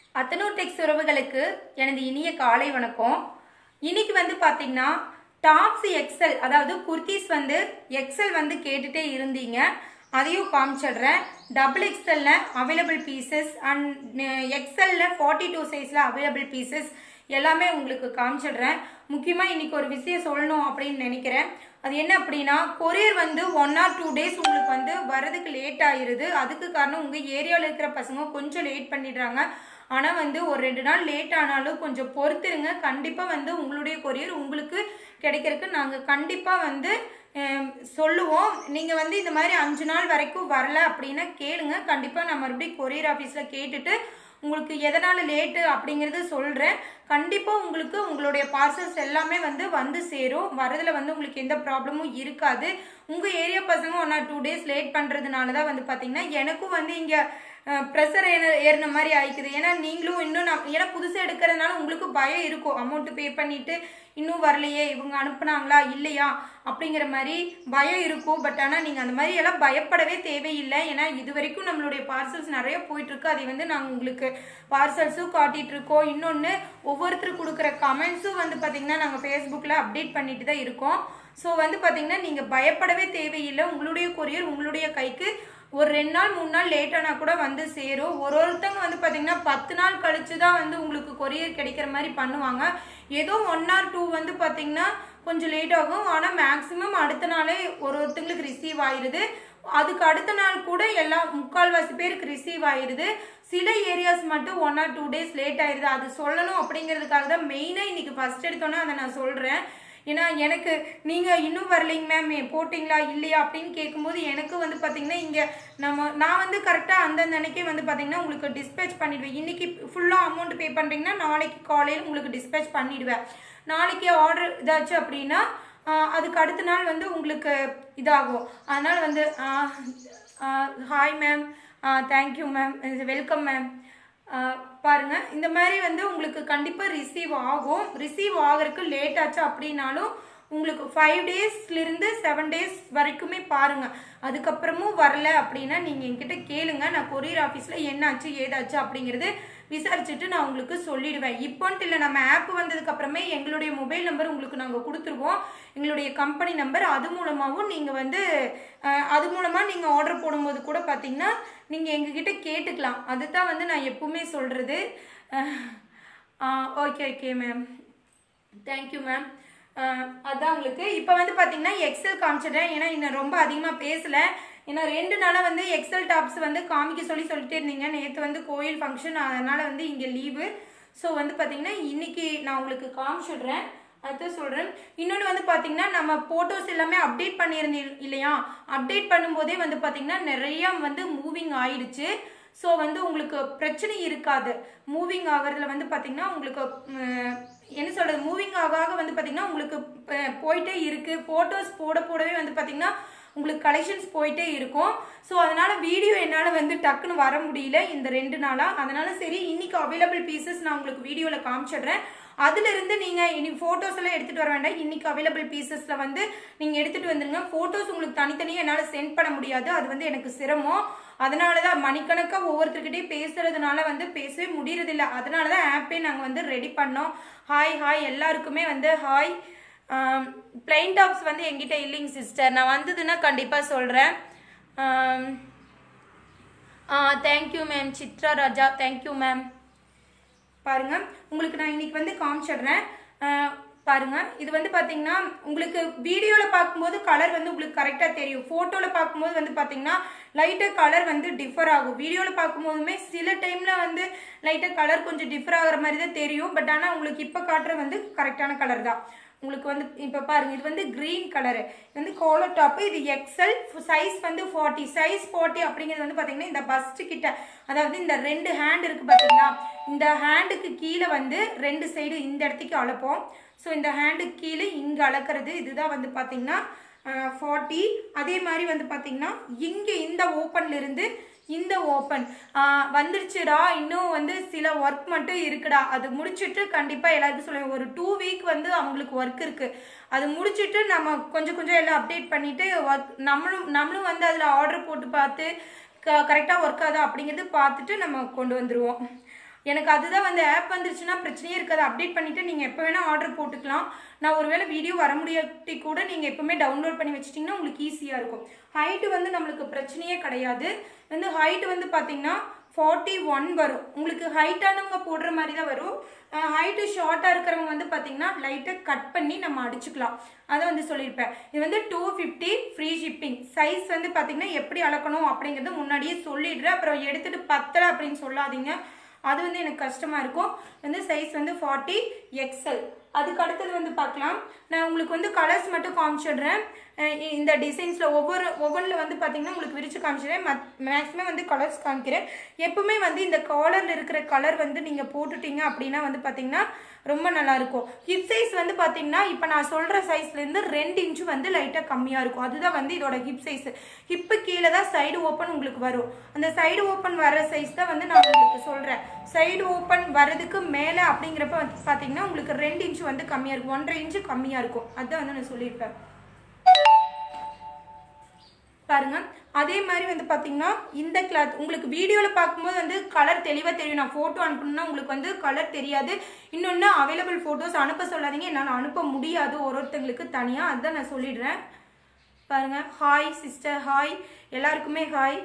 அத்தனூர் டெக்ஸ் உறவுகளுக்கு எனது இனிய காலை வணக்கம் இன்னைக்கு வந்து பாத்தீங்கன்னா டாப்ஸ் எக்ஸல் அதாவது குர்த்திஸ் வந்து எக்ஸல் வந்து கேட்டுட்டே இருந்தீங்க அதையும் காமிச்சிடுறேன் டபுள் எக்ஸல்ல அவைலபிள் பீசஸ் அண்ட் எக்ஸல்ல ஃபார்ட்டி டூ சைஸ்ல அவைலபிள் பீசஸ் எல்லாமே உங்களுக்கு காமிச்சிடுறேன் முக்கியமாக இன்னைக்கு ஒரு விஷயம் சொல்லணும் அப்படின்னு நினைக்கிறேன் அது என்ன அப்படின்னா கொரியர் வந்து ஒன் ஆர் டூ டேஸ் உங்களுக்கு வந்து வரதுக்கு லேட் ஆயிருது அதுக்கு காரணம் உங்கள் ஏரியாவில் இருக்கிற பசங்க கொஞ்சம் லேட் பண்ணிடுறாங்க ஆனால் வந்து ஒரு ரெண்டு நாள் லேட் ஆனாலும் கொஞ்சம் பொறுத்துருங்க கண்டிப்பாக வந்து உங்களுடைய கொரியர் உங்களுக்கு கிடைக்கிறதுக்கு நாங்கள் கண்டிப்பாக வந்து ஹம், சொல்லுவோம் நீங்கள் வந்து இந்த மாதிரி அஞ்சு நாள் வரைக்கும் வரல அப்படின்னா கேளுங்க கண்டிப்பாக நான் மறுபடியும் கொரியர் ஆஃபீஸில் கேட்டுட்டு உங்களுக்கு எதனால லேட்டு அப்படிங்கறது சொல்றேன் கண்டிப்பா உங்களுக்கு உங்களுடைய பார்சல்ஸ் எல்லாமே வந்து வந்து சேரும் வரதுல வந்து உங்களுக்கு எந்த ப்ராப்ளமும் இருக்காது உங்க ஏரியா பசங்க one or two days late பண்றதுனால தான் வந்து பாத்தீங்கன்னா எனக்கும் வந்து இங்க ப்ரெஷர் ஏறின மாதிரி ஆயிக்குது ஏன்னா நீங்களும் இன்னும் நான் ஏன்னா புதுசாக எடுக்கிறதுனால உங்களுக்கு பயம் இருக்கும் அமௌண்ட் பே பண்ணிட்டு இன்னும் வரலையே இவங்க அனுப்புனாங்களா இல்லையா அப்படிங்கிற மாதிரி பயம் இருக்கும் பட் ஆனால் நீங்கள் அந்த மாதிரி எல்லாம் பயப்படவே தேவையில்லை ஏன்னா இது வரைக்கும் நம்மளுடைய பார்சல்ஸ் நிறைய போயிட்டு இருக்கு அதை வந்து நாங்கள் உங்களுக்கு பார்சல்ஸும் காட்டிட்டு இருக்கோம் இன்னொன்று ஒவ்வொருத்தர் கொடுக்குற கமெண்ட்ஸும் வந்து பார்த்தீங்கன்னா நாங்கள் ஃபேஸ்புக்கில் அப்டேட் பண்ணிட்டு தான் இருக்கோம் ஸோ வந்து பார்த்தீங்கன்னா நீங்கள் பயப்படவே தேவையில்லை உங்களுடைய கொரியர் உங்களுடைய கைக்கு ஒரு ரெண்டு நாள் மூணு நாள் லேட் ஆனா கூட வந்து சேரும் ஒரு ஒருத்தவங்க வந்து பாத்தீங்கன்னா பத்து நாள் கழிச்சு தான் வந்து உங்களுக்கு கொரியர் கிடைக்கிற மாதிரி பண்ணுவாங்க ஏதோ ஒன் ஆர் டூ வந்து பாத்தீங்கன்னா கொஞ்சம் லேட் ஆகும் ஆனா மேக்சிமம் அடுத்த நாளே ஒரு ஒருத்தங்களுக்கு ரிசீவ் ஆயிருது அதுக்கு அடுத்த நாள் கூட எல்லா முக்கால்வாசி பேருக்கு ரிசீவ் ஆயிருது சில ஏரியாஸ் மட்டும் one or two days late ஆயிருது அது சொல்லணும் அப்படிங்கிறதுக்காக தான் மெயினாக இன்னைக்கு ஃபர்ஸ்ட் எடுத்தோன்னே அதை நான் சொல்றேன் ஏன்னா எனக்கு நீங்க இன்னும் வரலைங்க மேம் போட்டிங்களா இல்லையா அப்படின்னு கேட்கும்போது எனக்கு வந்து பாத்தீங்கன்னா இங்க நம்ம நான் வந்து கரெக்டா அந்தந்த அன்னைக்கே வந்து பாத்தீங்கன்னா உங்களுக்கு டிஸ்பேச் பண்ணிடுவேன் இன்னைக்கு ஃபுல்லா அமௌண்ட் பே பண்றீங்கன்னா நாளைக்கு காலையில் உங்களுக்கு டிஸ்பேச் பண்ணிடுவேன் நாளைக்கு ஆர்டர் இதாச்சு அப்படின்னா ஆஹ், அதுக்கு அடுத்த நாள் வந்து உங்களுக்கு இதாகும் அதனால வந்து hi ma'am thank you ma'am welcome ma'am ah பாருங்க இந்த மாதிரி வந்து உங்களுக்கு கண்டிப்பா ரிசீவ் ஆகும் ரிசீவ் ஆகிறதுக்கு லேட் ஆச்சு அப்படின்னாலும் உங்களுக்கு ஃபைவ் டேஸ்ல இருந்து செவன் டேஸ் வரைக்குமே பாருங்க அதுக்கப்புறமும் வரல அப்படின்னா நீங்க என்கிட்ட கேளுங்க நான் கொரியர் ஆஃபீஸ்ல என்னாச்சு ஏதாச்சு அப்படிங்கிறது விசாரிச்சுட்டு நான் உங்களுக்கு சொல்லிடுவேன் இப்போன்ட்டு இல்லை நம்ம ஆப் வந்ததுக்கு அப்புறமே எங்களுடைய மொபைல் நம்பர் உங்களுக்கு நாங்கள் கொடுத்துருவோம் எங்களுடைய கம்பெனி நம்பர் அது மூலமாகவும் நீங்கள் வந்து அஹ், அது மூலமாக நீங்கள் ஆர்டர் போடும்போது கூட பார்த்தீங்கன்னா நீங்கள் எங்ககிட்ட கேட்டுக்கலாம் அதுதான் வந்து நான் எப்பவுமே சொல்கிறது okay okay ma'am thank you ma'am அதான் உங்களுக்கு இப்போ வந்து பார்த்தீங்கன்னா எக்ஸல் காமிச்சிடுறேன் ஏன்னா இன்னும் ரொம்ப அதிகமாக பேசலை ஏன்னா ரெண்டு நாளாக வந்து எக்ஸல் டாப்ஸ் வந்து காமிக்க சொல்லி சொல்லிட்டே இருந்தீங்க நேற்று வந்து கோயில் ஃபங்க்ஷன் அதனால் வந்து இங்கே லீவு ஸோ வந்து பார்த்தீங்கன்னா இன்னைக்கு நான் உங்களுக்கு காமிச்சிடுறேன் அதுதான் சொல்கிறேன் இன்னொன்று வந்து பார்த்தீங்கன்னா நம்ம ஃபோட்டோஸ் எல்லாமே அப்டேட் பண்ணியிருந்தீங்க இல்லையா அப்டேட் பண்ணும்போதே வந்து பார்த்தீங்கன்னா நிறைய வந்து மூவிங் ஆயிடுச்சு ஸோ வந்து உங்களுக்கு பிரச்சனை இருக்காது மூவிங் ஆகிறதுல வந்து பார்த்தீங்கன்னா உங்களுக்கு ம், என்ன சொல்றது மூவிங் ஆக ஆக வந்து பார்த்தீங்கன்னா உங்களுக்கு அஹ், போயிட்டே இருக்கு ஃபோட்டோஸ் போட போடவே வந்து பார்த்தீங்கன்னா உங்களுக்கு கலெக்ஷன்ஸ் போயிட்டே இருக்கும் ஸோ அதனால வீடியோ என்னால் வந்து டக்குன்னு வர முடியல இந்த ரெண்டு நாளாக அதனால சரி இன்னைக்கு அவைலபிள் பீசஸ் நான் உங்களுக்கு வீடியோவில் காமிச்சிடுறேன் அதுல இருந்து நீங்க இனி போட்டோஸ் எல்லாம் எடுத்துட்டு வர வேண்டாம் இன்னைக்கு அவைலபிள் பீசஸ்ல வந்து நீங்க எடுத்துட்டு வந்துருங்க போட்டோஸ் உங்களுக்கு தனித்தனியா என்னால சென்ட் பண்ண முடியாது அது வந்து எனக்கு சிரமம் அதனாலதான் மணிக்கணக்கா ஒவ்வொருத்தர்கிட்டயும் பேசுறதுனால வந்து பேசவே முடியறதில்ல அதனாலதான் ஆப்பே நாங்க வந்து ரெடி பண்ணோம் ஹாய் ஹாய் எல்லாருக்குமே வந்து ஹாய் பிளைன் டாப்ஸ் வந்து எங்கிட்ட இல்லைங்க சிஸ்டர் நான் வந்ததுன்னா கண்டிப்பா சொல்றேன் thank you ma'am Chitra Raja thank you ma'am பாருங்க உங்களுக்கு நான் இன்னைக்கு வந்து காமிச்சிடுறேன் அஹ், பாருங்க இது வந்து பாத்தீங்கன்னா உங்களுக்கு வீடியோல பார்க்கும்போது கலர் வந்து உங்களுக்கு கரெக்டா தெரியும் போட்டோல பார்க்கும்போது வந்து பாத்தீங்கன்னா லைட்டா கலர் வந்து டிஃபர் ஆகும் வீடியோல பார்க்கும்போதுமே சில டைம்ல வந்து லைட்டா கலர் கொஞ்சம் டிஃபர் ஆகுற மாதிரி தான் தெரியும் பட் ஆனா உங்களுக்கு இப்ப காட்டுற வந்து கரெக்டான கலர் தான் உங்களுக்கு வந்து இப்ப பாருங்க இது வந்து கிரீன் கலர் இது வந்து கோலர் டாப் இது எக்ஸல் சைஸ் வந்து 40 சைஸ் 40 அப்படிங்கிறது வந்து பாத்தீங்கன்னா இந்த பஸ்ட் கிட்ட அதாவது இந்த ரெண்டு ஹேண்ட் இருக்கு பாத்தீங்களா இந்த ஹேண்டுக்கு கீழே வந்து ரெண்டு சைடு இந்த இடத்துக்கு அளப்போம் ஸோ இந்த ஹேண்டுக்கு கீழே இங்க அளக்கிறது இதுதான் வந்து பாத்தீங்கன்னா ஃபார்ட்டி அதே மாதிரி வந்து பாத்தீங்கன்னா இங்க இந்த ஓப்பன்ல இருந்து இந்த ஓப்பன் வந்துருச்சுடா இன்னும் வந்து சில ஒர்க் மட்டும் இருக்குடா அது முடிச்சிட்டு கண்டிப்பா எல்லாருக்கும் சொல்லுவேன் ஒரு டூ வீக் வந்து அவங்களுக்கு ஒர்க் இருக்கு அது முடிச்சிட்டு நம்ம கொஞ்சம் கொஞ்சம் எல்லாம் அப்டேட் பண்ணிட்டு ஒர்க் நம்மளும் நம்மளும் வந்து அதுல ஆர்டர் போட்டு பார்த்து கரெக்டாக ஒர்க் ஆகுதா அப்படிங்கிறது பார்த்துட்டு நம்ம கொண்டு வந்துருவோம் எனக்கு அதுதான் வந்து ஆப் வந்துருச்சுன்னா பிரச்சனையே இருக்காது அப்டேட் பண்ணிட்டு நீங்கள் எப்போ வேணால் ஆர்டர் போட்டுக்கலாம் நான் ஒருவேளை வீடியோ வர முடியாட்டி கூட நீங்கள் எப்பவுமே டவுன்லோட் பண்ணி வச்சிட்டிங்கன்னா உங்களுக்கு ஈஸியாக இருக்கும் ஹைட்டு வந்து நம்மளுக்கு பிரச்சனையே கிடையாது வந்து ஹைட் வந்து பார்த்தீங்கன்னா ஃபார்ட்டி ஒன் வரும் உங்களுக்கு ஹைட்டானவங்க போடுற மாதிரி தான் வரும் ஹைட்டு ஷார்ட்டாக இருக்கிறவங்க வந்து பார்த்தீங்கன்னா லைட்டாக கட் பண்ணி நம்ம அடிச்சுக்கலாம் அதை வந்து சொல்லியிருப்பேன் இது வந்து two fifty free shipping size வந்து பார்த்தீங்கன்னா எப்படி அளக்கணும் அப்படிங்கிறது முன்னாடியே சொல்லிடுறேன் அப்புறம் எடுத்துட்டு பத்தலை அப்படின்னு சொல்லாதீங்க அது வந்து எனக்கு கஷ்டமாக இருக்கும் வந்து சைஸ் வந்து ஃபார்ட்டி எக்ஸல் அதுக்கு அடுத்தது வந்து பார்க்கலாம் நான் உங்களுக்கு வந்து கலர்ஸ் மட்டும் காமிச்சிடுறேன் அஹ் இ- இந்த டிசைன்ஸில் ஒவ்வொரு ஒவ்வொன்றில் வந்து பார்த்தீங்கன்னா உங்களுக்கு விரிச்சு காமிச்சிடுறேன் மத் மேக்ஸிமம் வந்து கலர்ஸ் காமிக்கிறேன் எப்பவுமே வந்து இந்த காலரில் இருக்கிற கலர் வந்து நீங்கள் போட்டுட்டீங்க அப்படின்னா வந்து பார்த்தீங்கன்னா ரொம்ப நல்லா இருக்கும் ஹிப் சைஸ் வந்து பார்த்தீங்கன்னா இப்போ நான் சொல்கிற சைஸ்லேருந்து ரெண்டு இன்ச்சு வந்து லைட்டாக கம்மியாக இருக்கும் அதுதான் வந்து இதோட ஹிப் சைஸ் ஹிப்பு கீழே தான் சைடு ஓப்பன் உங்களுக்கு வரும் அந்த சைடு ஓப்பன் வர சைஸ் தான் வந்து நான் உங்களுக்கு சொல்கிறேன் சைடு ஓப்பன் வரதுக்கு மேலே அப்படிங்கிறப்ப வந்து பார்த்தீங்கன்னா உங்களுக்கு ரெண்டு இன்ச்சு வந்து கம்மியாக இருக்கும் ஒன்றரை இன்ச்சு கம்மியாக இருக்கும் அதுதான் வந்து நான் சொல்லியிருப்பேன் பாருங்க அதே மாதிரி வந்து பாத்தீங்கன்னா இந்த கிளாத் உங்களுக்கு வீடியோவில் பார்க்கும்போது வந்து கலர் தெளிவாக தெரியும் நான் ஃபோட்டோ அனுப்பணும்னா உங்களுக்கு வந்து கலர் தெரியாது இன்னொன்று அவைலபிள் ஃபோட்டோஸ் அனுப்ப சொல்லாதீங்க என்னால் அனுப்ப முடியாது ஒரு ஒருத்தங்களுக்கு தனியாக அதுதான் நான் சொல்லிடுறேன் பாருங்க ஹாய் சிஸ்டர் ஹாய் எல்லாருக்குமே ஹாய்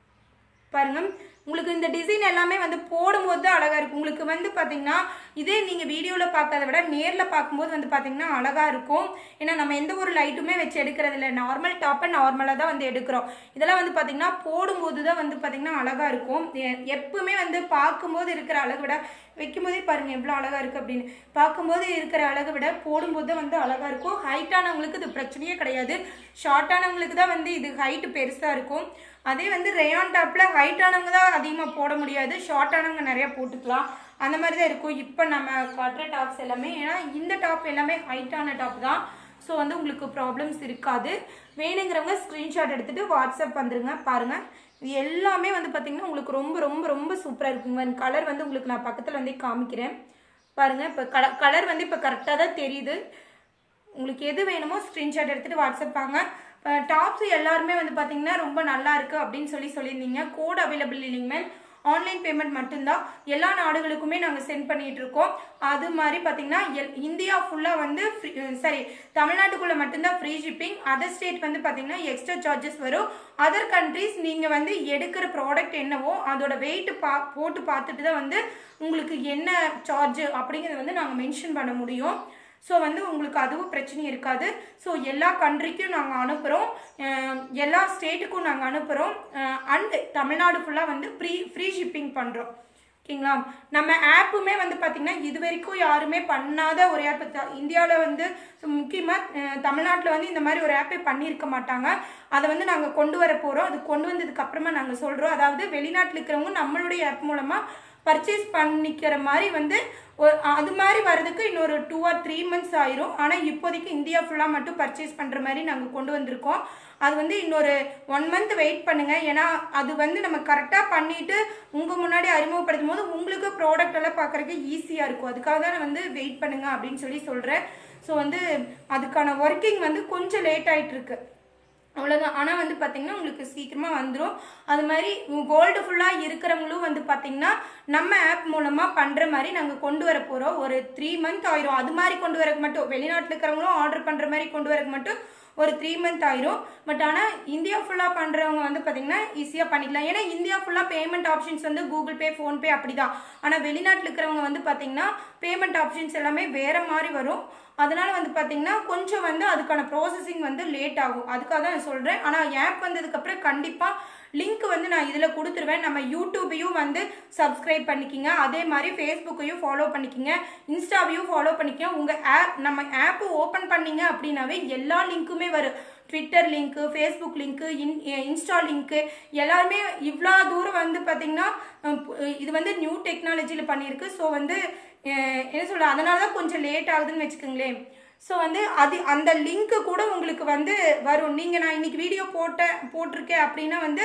பாருங்க உங்களுக்கு இந்த டிசைன் எல்லாமே வந்து போடும்போது தான் அழகா இருக்கும் உங்களுக்கு வந்து பாத்தீங்கன்னா இதே நீங்க வீடியோல பார்க்கறத விட நேர்ல பார்க்கும்போது வந்து பாத்தீங்கன்னா அழகா இருக்கும் ஏன்னா நம்ம எந்த ஒரு லைட்டுமே வச்சு எடுக்கிறது இல்லை நார்மல் டாப்பை நார்மலா தான் வந்து எடுக்கிறோம் இதெல்லாம் வந்து பாத்தீங்கன்னா போடும்போது தான் வந்து பாத்தீங்கன்னா அழகா இருக்கும் எ- எப்பவுமே வந்து பார்க்கும்போது இருக்கிற அழகை விட வைக்கும்போதே பாருங்க எவ்வளோ அழகா இருக்கு அப்படின்னு பார்க்கும்போது இருக்கிற அழகை விட போடும்போது தான் வந்து அழகா இருக்கும் ஹைட்டானவங்களுக்கு இது பிரச்சனையே கிடையாது ஷார்ட்டானவங்களுக்கு தான் வந்து இது ஹைட் பெருசா இருக்கும் அதே வந்து ரேயான் டாப்ல ஹைட்டானவங்க தான் அதிகமாக போட முடியாது ஷார்ட்டானவங்க நிறைய போட்டுக்கலாம் அந்த மாதிரி தான் இருக்கும் இப்போ நம்ம காட்டுற டாப்ஸ் எல்லாமே ஏன்னா இந்த டாப் எல்லாமே ஹைட்டான டாப் தான் ஸோ வந்து உங்களுக்கு ப்ராப்ளம்ஸ் இருக்காது வேணுங்கிறவங்க ஸ்க்ரீன்ஷாட் எடுத்துட்டு வாட்ஸ்அப் வந்துருங்க பாருங்க இது எல்லாமே வந்து பார்த்தீங்கன்னா உங்களுக்கு ரொம்ப ரொம்ப ரொம்ப சூப்பராக இருக்குங்க கலர் வந்து உங்களுக்கு நான் பக்கத்தில் வந்து காமிக்கிறேன் பாருங்க இப்போ கலர் கலர் வந்து இப்போ கரெக்டாக தான் தெரியுது உங்களுக்கு எது வேணுமோ ஸ்க்ரீன்ஷாட் எடுத்துட்டு வாட்ஸ்அப் வாங்க டாப்ஸ் எல்லாருமே வந்து பார்த்தீங்கன்னா ரொம்ப நல்லா இருக்கு அப்படின்னு சொல்லி சொல்லியிருந்தீங்க கோட் அவைலபிள் இல்லைங்க மேம் ஆன்லைன் பேமெண்ட் மட்டும்தான் எல்லா நாடுகளுக்குமே நாங்கள் சென்ட் பண்ணிட்டு இருக்கோம் அது மாதிரி பார்த்தீங்கன்னா எல் இந்தியா ஃபுல்லாக வந்து சாரி தமிழ்நாட்டுக்குள்ளே மட்டும்தான் ஃப்ரீ ஷிப்பிங் அதர் ஸ்டேட் வந்து பார்த்தீங்கன்னா எக்ஸ்ட்ரா சார்ஜஸ் வரும் அதர் கண்ட்ரீஸ் நீங்கள் வந்து எடுக்கிற ப்ராடக்ட் என்னவோ அதோட வெயிட் பா போட்டு பார்த்துட்டு தான் வந்து உங்களுக்கு என்ன சார்ஜ் அப்படிங்கிறத வந்து நாங்கள் மென்ஷன் பண்ண முடியும் ஸோ வந்து உங்களுக்கு அதுவும் பிரச்சனை இருக்காது ஸோ எல்லா கண்ட்ரிக்கும் நாங்கள் அனுப்புகிறோம் எல்லா ஸ்டேட்டுக்கும் நாங்கள் அனுப்புகிறோம் அண்ட் தமிழ்நாடு ஃபுல்லாக வந்து ஃப்ரீ ஃப்ரீ ஷிப்பிங் பண்ணுறோம் ஓகேங்களா நம்ம ஆப்புமே வந்து பார்த்திங்கன்னா இது வரைக்கும் யாருமே பண்ணாத ஒரு ஆப் இந்தியாவில் வந்து முக்கியமாக தமிழ்நாட்டில் வந்து இந்த மாதிரி ஒரு ஆப்பே பண்ணியிருக்க மாட்டாங்க அதை வந்து நாங்கள் கொண்டு வர போகிறோம் அது கொண்டு வந்ததுக்கு அப்புறமா நாங்கள் சொல்கிறோம் அதாவது வெளிநாட்டில் இருக்கிறவங்க நம்மளுடைய ஆப் மூலமாக பர்ச்சேஸ் பண்ணிக்கிற மாதிரி வந்து ஒரு- அது மாதிரி வர்றதுக்கு இன்னொரு டூ ஆர் த்ரீ மந்த்ஸ் ஆயிரும் ஆனால் இப்போதைக்கு இந்தியா ஃபுல்லாக மட்டும் பர்ச்சேஸ் பண்ணுற மாதிரி நாங்கள் கொண்டு வந்திருக்கோம் அது வந்து இன்னொரு ஒன் மந்த் வெயிட் பண்ணுங்க ஏன்னா அது வந்து நம்ம கரெக்டாக பண்ணிட்டு உங்கள் முன்னாடி அறிமுகப்படுத்தும் போது உங்களுக்கு ப்ராடக்ட் எல்லாம் பார்க்கறதுக்கு ஈஸியாக இருக்கும் அதுக்காக தான் நான் வந்து வெயிட் பண்ணுங்க அப்படின்னு சொல்லி சொல்கிறேன் ஸோ வந்து அதுக்கான ஒர்க்கிங் வந்து கொஞ்சம் லேட் ஆயிட்டு இருக்கு அவ்வளோதான் ஆனால் வந்து பார்த்தீங்கன்னா உங்களுக்கு சீக்கிரமாக வந்துடும் அது மாதிரி கோல்டு ஃபுல்லாக இருக்கிறவங்களும் வந்து பார்த்தீங்கன்னா நம்ம ஆப் மூலமாக பண்ணுற மாதிரி நாங்கள் கொண்டு வர போகிறோம் ஒரு த்ரீ மந்த் ஆயிரும் அது மாதிரி கொண்டு வரக்கு மட்டும் வெளிநாட்டில் இருக்கிறவங்களும் ஆர்டர் பண்ணுற மாதிரி கொண்டு வரக்கு மட்டும் ஒரு த்ரீ மந்த் ஆயிரும் பட் ஆனால் இந்தியா ஃபுல்லாக பண்ணுறவங்க வந்து பார்த்தீங்கன்னா ஈஸியாக பண்ணிக்கலாம் ஏன்னா இந்தியா ஃபுல்லாக பேமெண்ட் ஆப்ஷன்ஸ் வந்து கூகுள் பே ஃபோன்பே அப்படி தான் ஆனால் வெளிநாட்டில் இருக்கிறவங்க வந்து பார்த்தீங்கன்னா பேமெண்ட் ஆப்ஷன்ஸ் எல்லாமே வேறு மாதிரி வரும் அதனால வந்து பார்த்தீங்கன்னா கொஞ்சம் வந்து அதுக்கான ப்ராசஸிங் வந்து லேட் ஆகும் அதுக்காக தான் நான் சொல்கிறேன் ஆனால் ஆப் வந்ததுக்கப்புறம் கண்டிப்பாக லிங்க் வந்து நான் இதில் கொடுத்துருவேன் நம்ம யூடியூபையும் வந்து சப்ஸ்கிரைப் பண்ணிக்கிங்க அதே மாதிரி ஃபேஸ்புக்கையும் ஃபாலோ பண்ணிக்கிங்க இன்ஸ்டாவையும் ஃபாலோ பண்ணிக்கங்க உங்கள் ஆப் நம்ம ஆப் ஓப்பன் பண்ணீங்க அப்படின்னாவே எல்லா லிங்க்குமே வரும் Twitter link Facebook link in Insta link எல்லாருமே இவ்வளோ தூரம் வந்து பார்த்தீங்கன்னா அஹ், இது வந்து நியூ டெக்னாலஜியில் பண்ணியிருக்கு ஸோ வந்து அஹ், என்ன சொல்ல அதனால தான் கொஞ்சம் லேட் ஆகுதுன்னு வச்சுக்கோங்களேன் ஸோ வந்து அது அந்த லிங்க்கு கூட உங்களுக்கு வந்து வரும் நீங்கள் நான் இன்னைக்கு வீடியோ போட்ட போட்டிருக்கேன் அப்படின்னா வந்து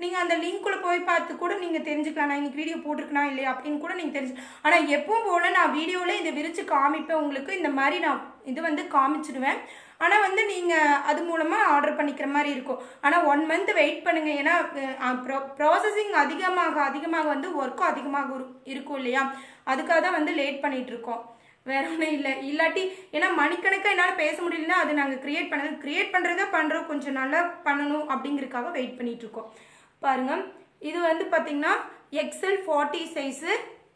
நீங்கள் அந்த லிங்க்குள்ளே போய் பார்த்து கூட நீங்கள் தெரிஞ்சுக்கலாம் நான் இன்னைக்கு வீடியோ போட்டிருக்கனா இல்லையா அப்படின்னு கூட நீங்கள் தெரிஞ்சு ஆனால் எப்பவும் போல் நான் வீடியோவில் இதை விரித்து காமிப்பேன் உங்களுக்கு இந்த மாதிரி நான் இது வந்து காமிச்சிடுவேன் ஆனால் வந்து நீங்கள் அது மூலமாக ஆர்டர் பண்ணிக்கிற மாதிரி இருக்கும் ஆனால் ஒன் மந்த் வெயிட் பண்ணுங்கள் ஏன்னா ப்ராசஸிங் அதிகமாக அதிகமாக வந்து ஒர்க்கும் அதிகமாக இரு- இருக்கும் இல்லையா அதுக்காக தான் வந்து லேட் பண்ணிட்டு இருக்கோம் வேற ஒன்றும் இல்லை இல்லாட்டி ஏன்னா மணிக்கணக்காக என்னால் பேச முடியலன்னா அது நாங்கள் கிரியேட் பண்ணது கிரியேட் பண்ணுறத பண்ணுறோம் கொஞ்சம் நல்லா பண்ணணும் அப்படிங்கிறதுக்காக வெயிட் பண்ணிட்டு இருக்கோம் பாருங்க இது வந்து பார்த்தீங்கன்னா எக்ஸல் ஃபார்ட்டி சைஸு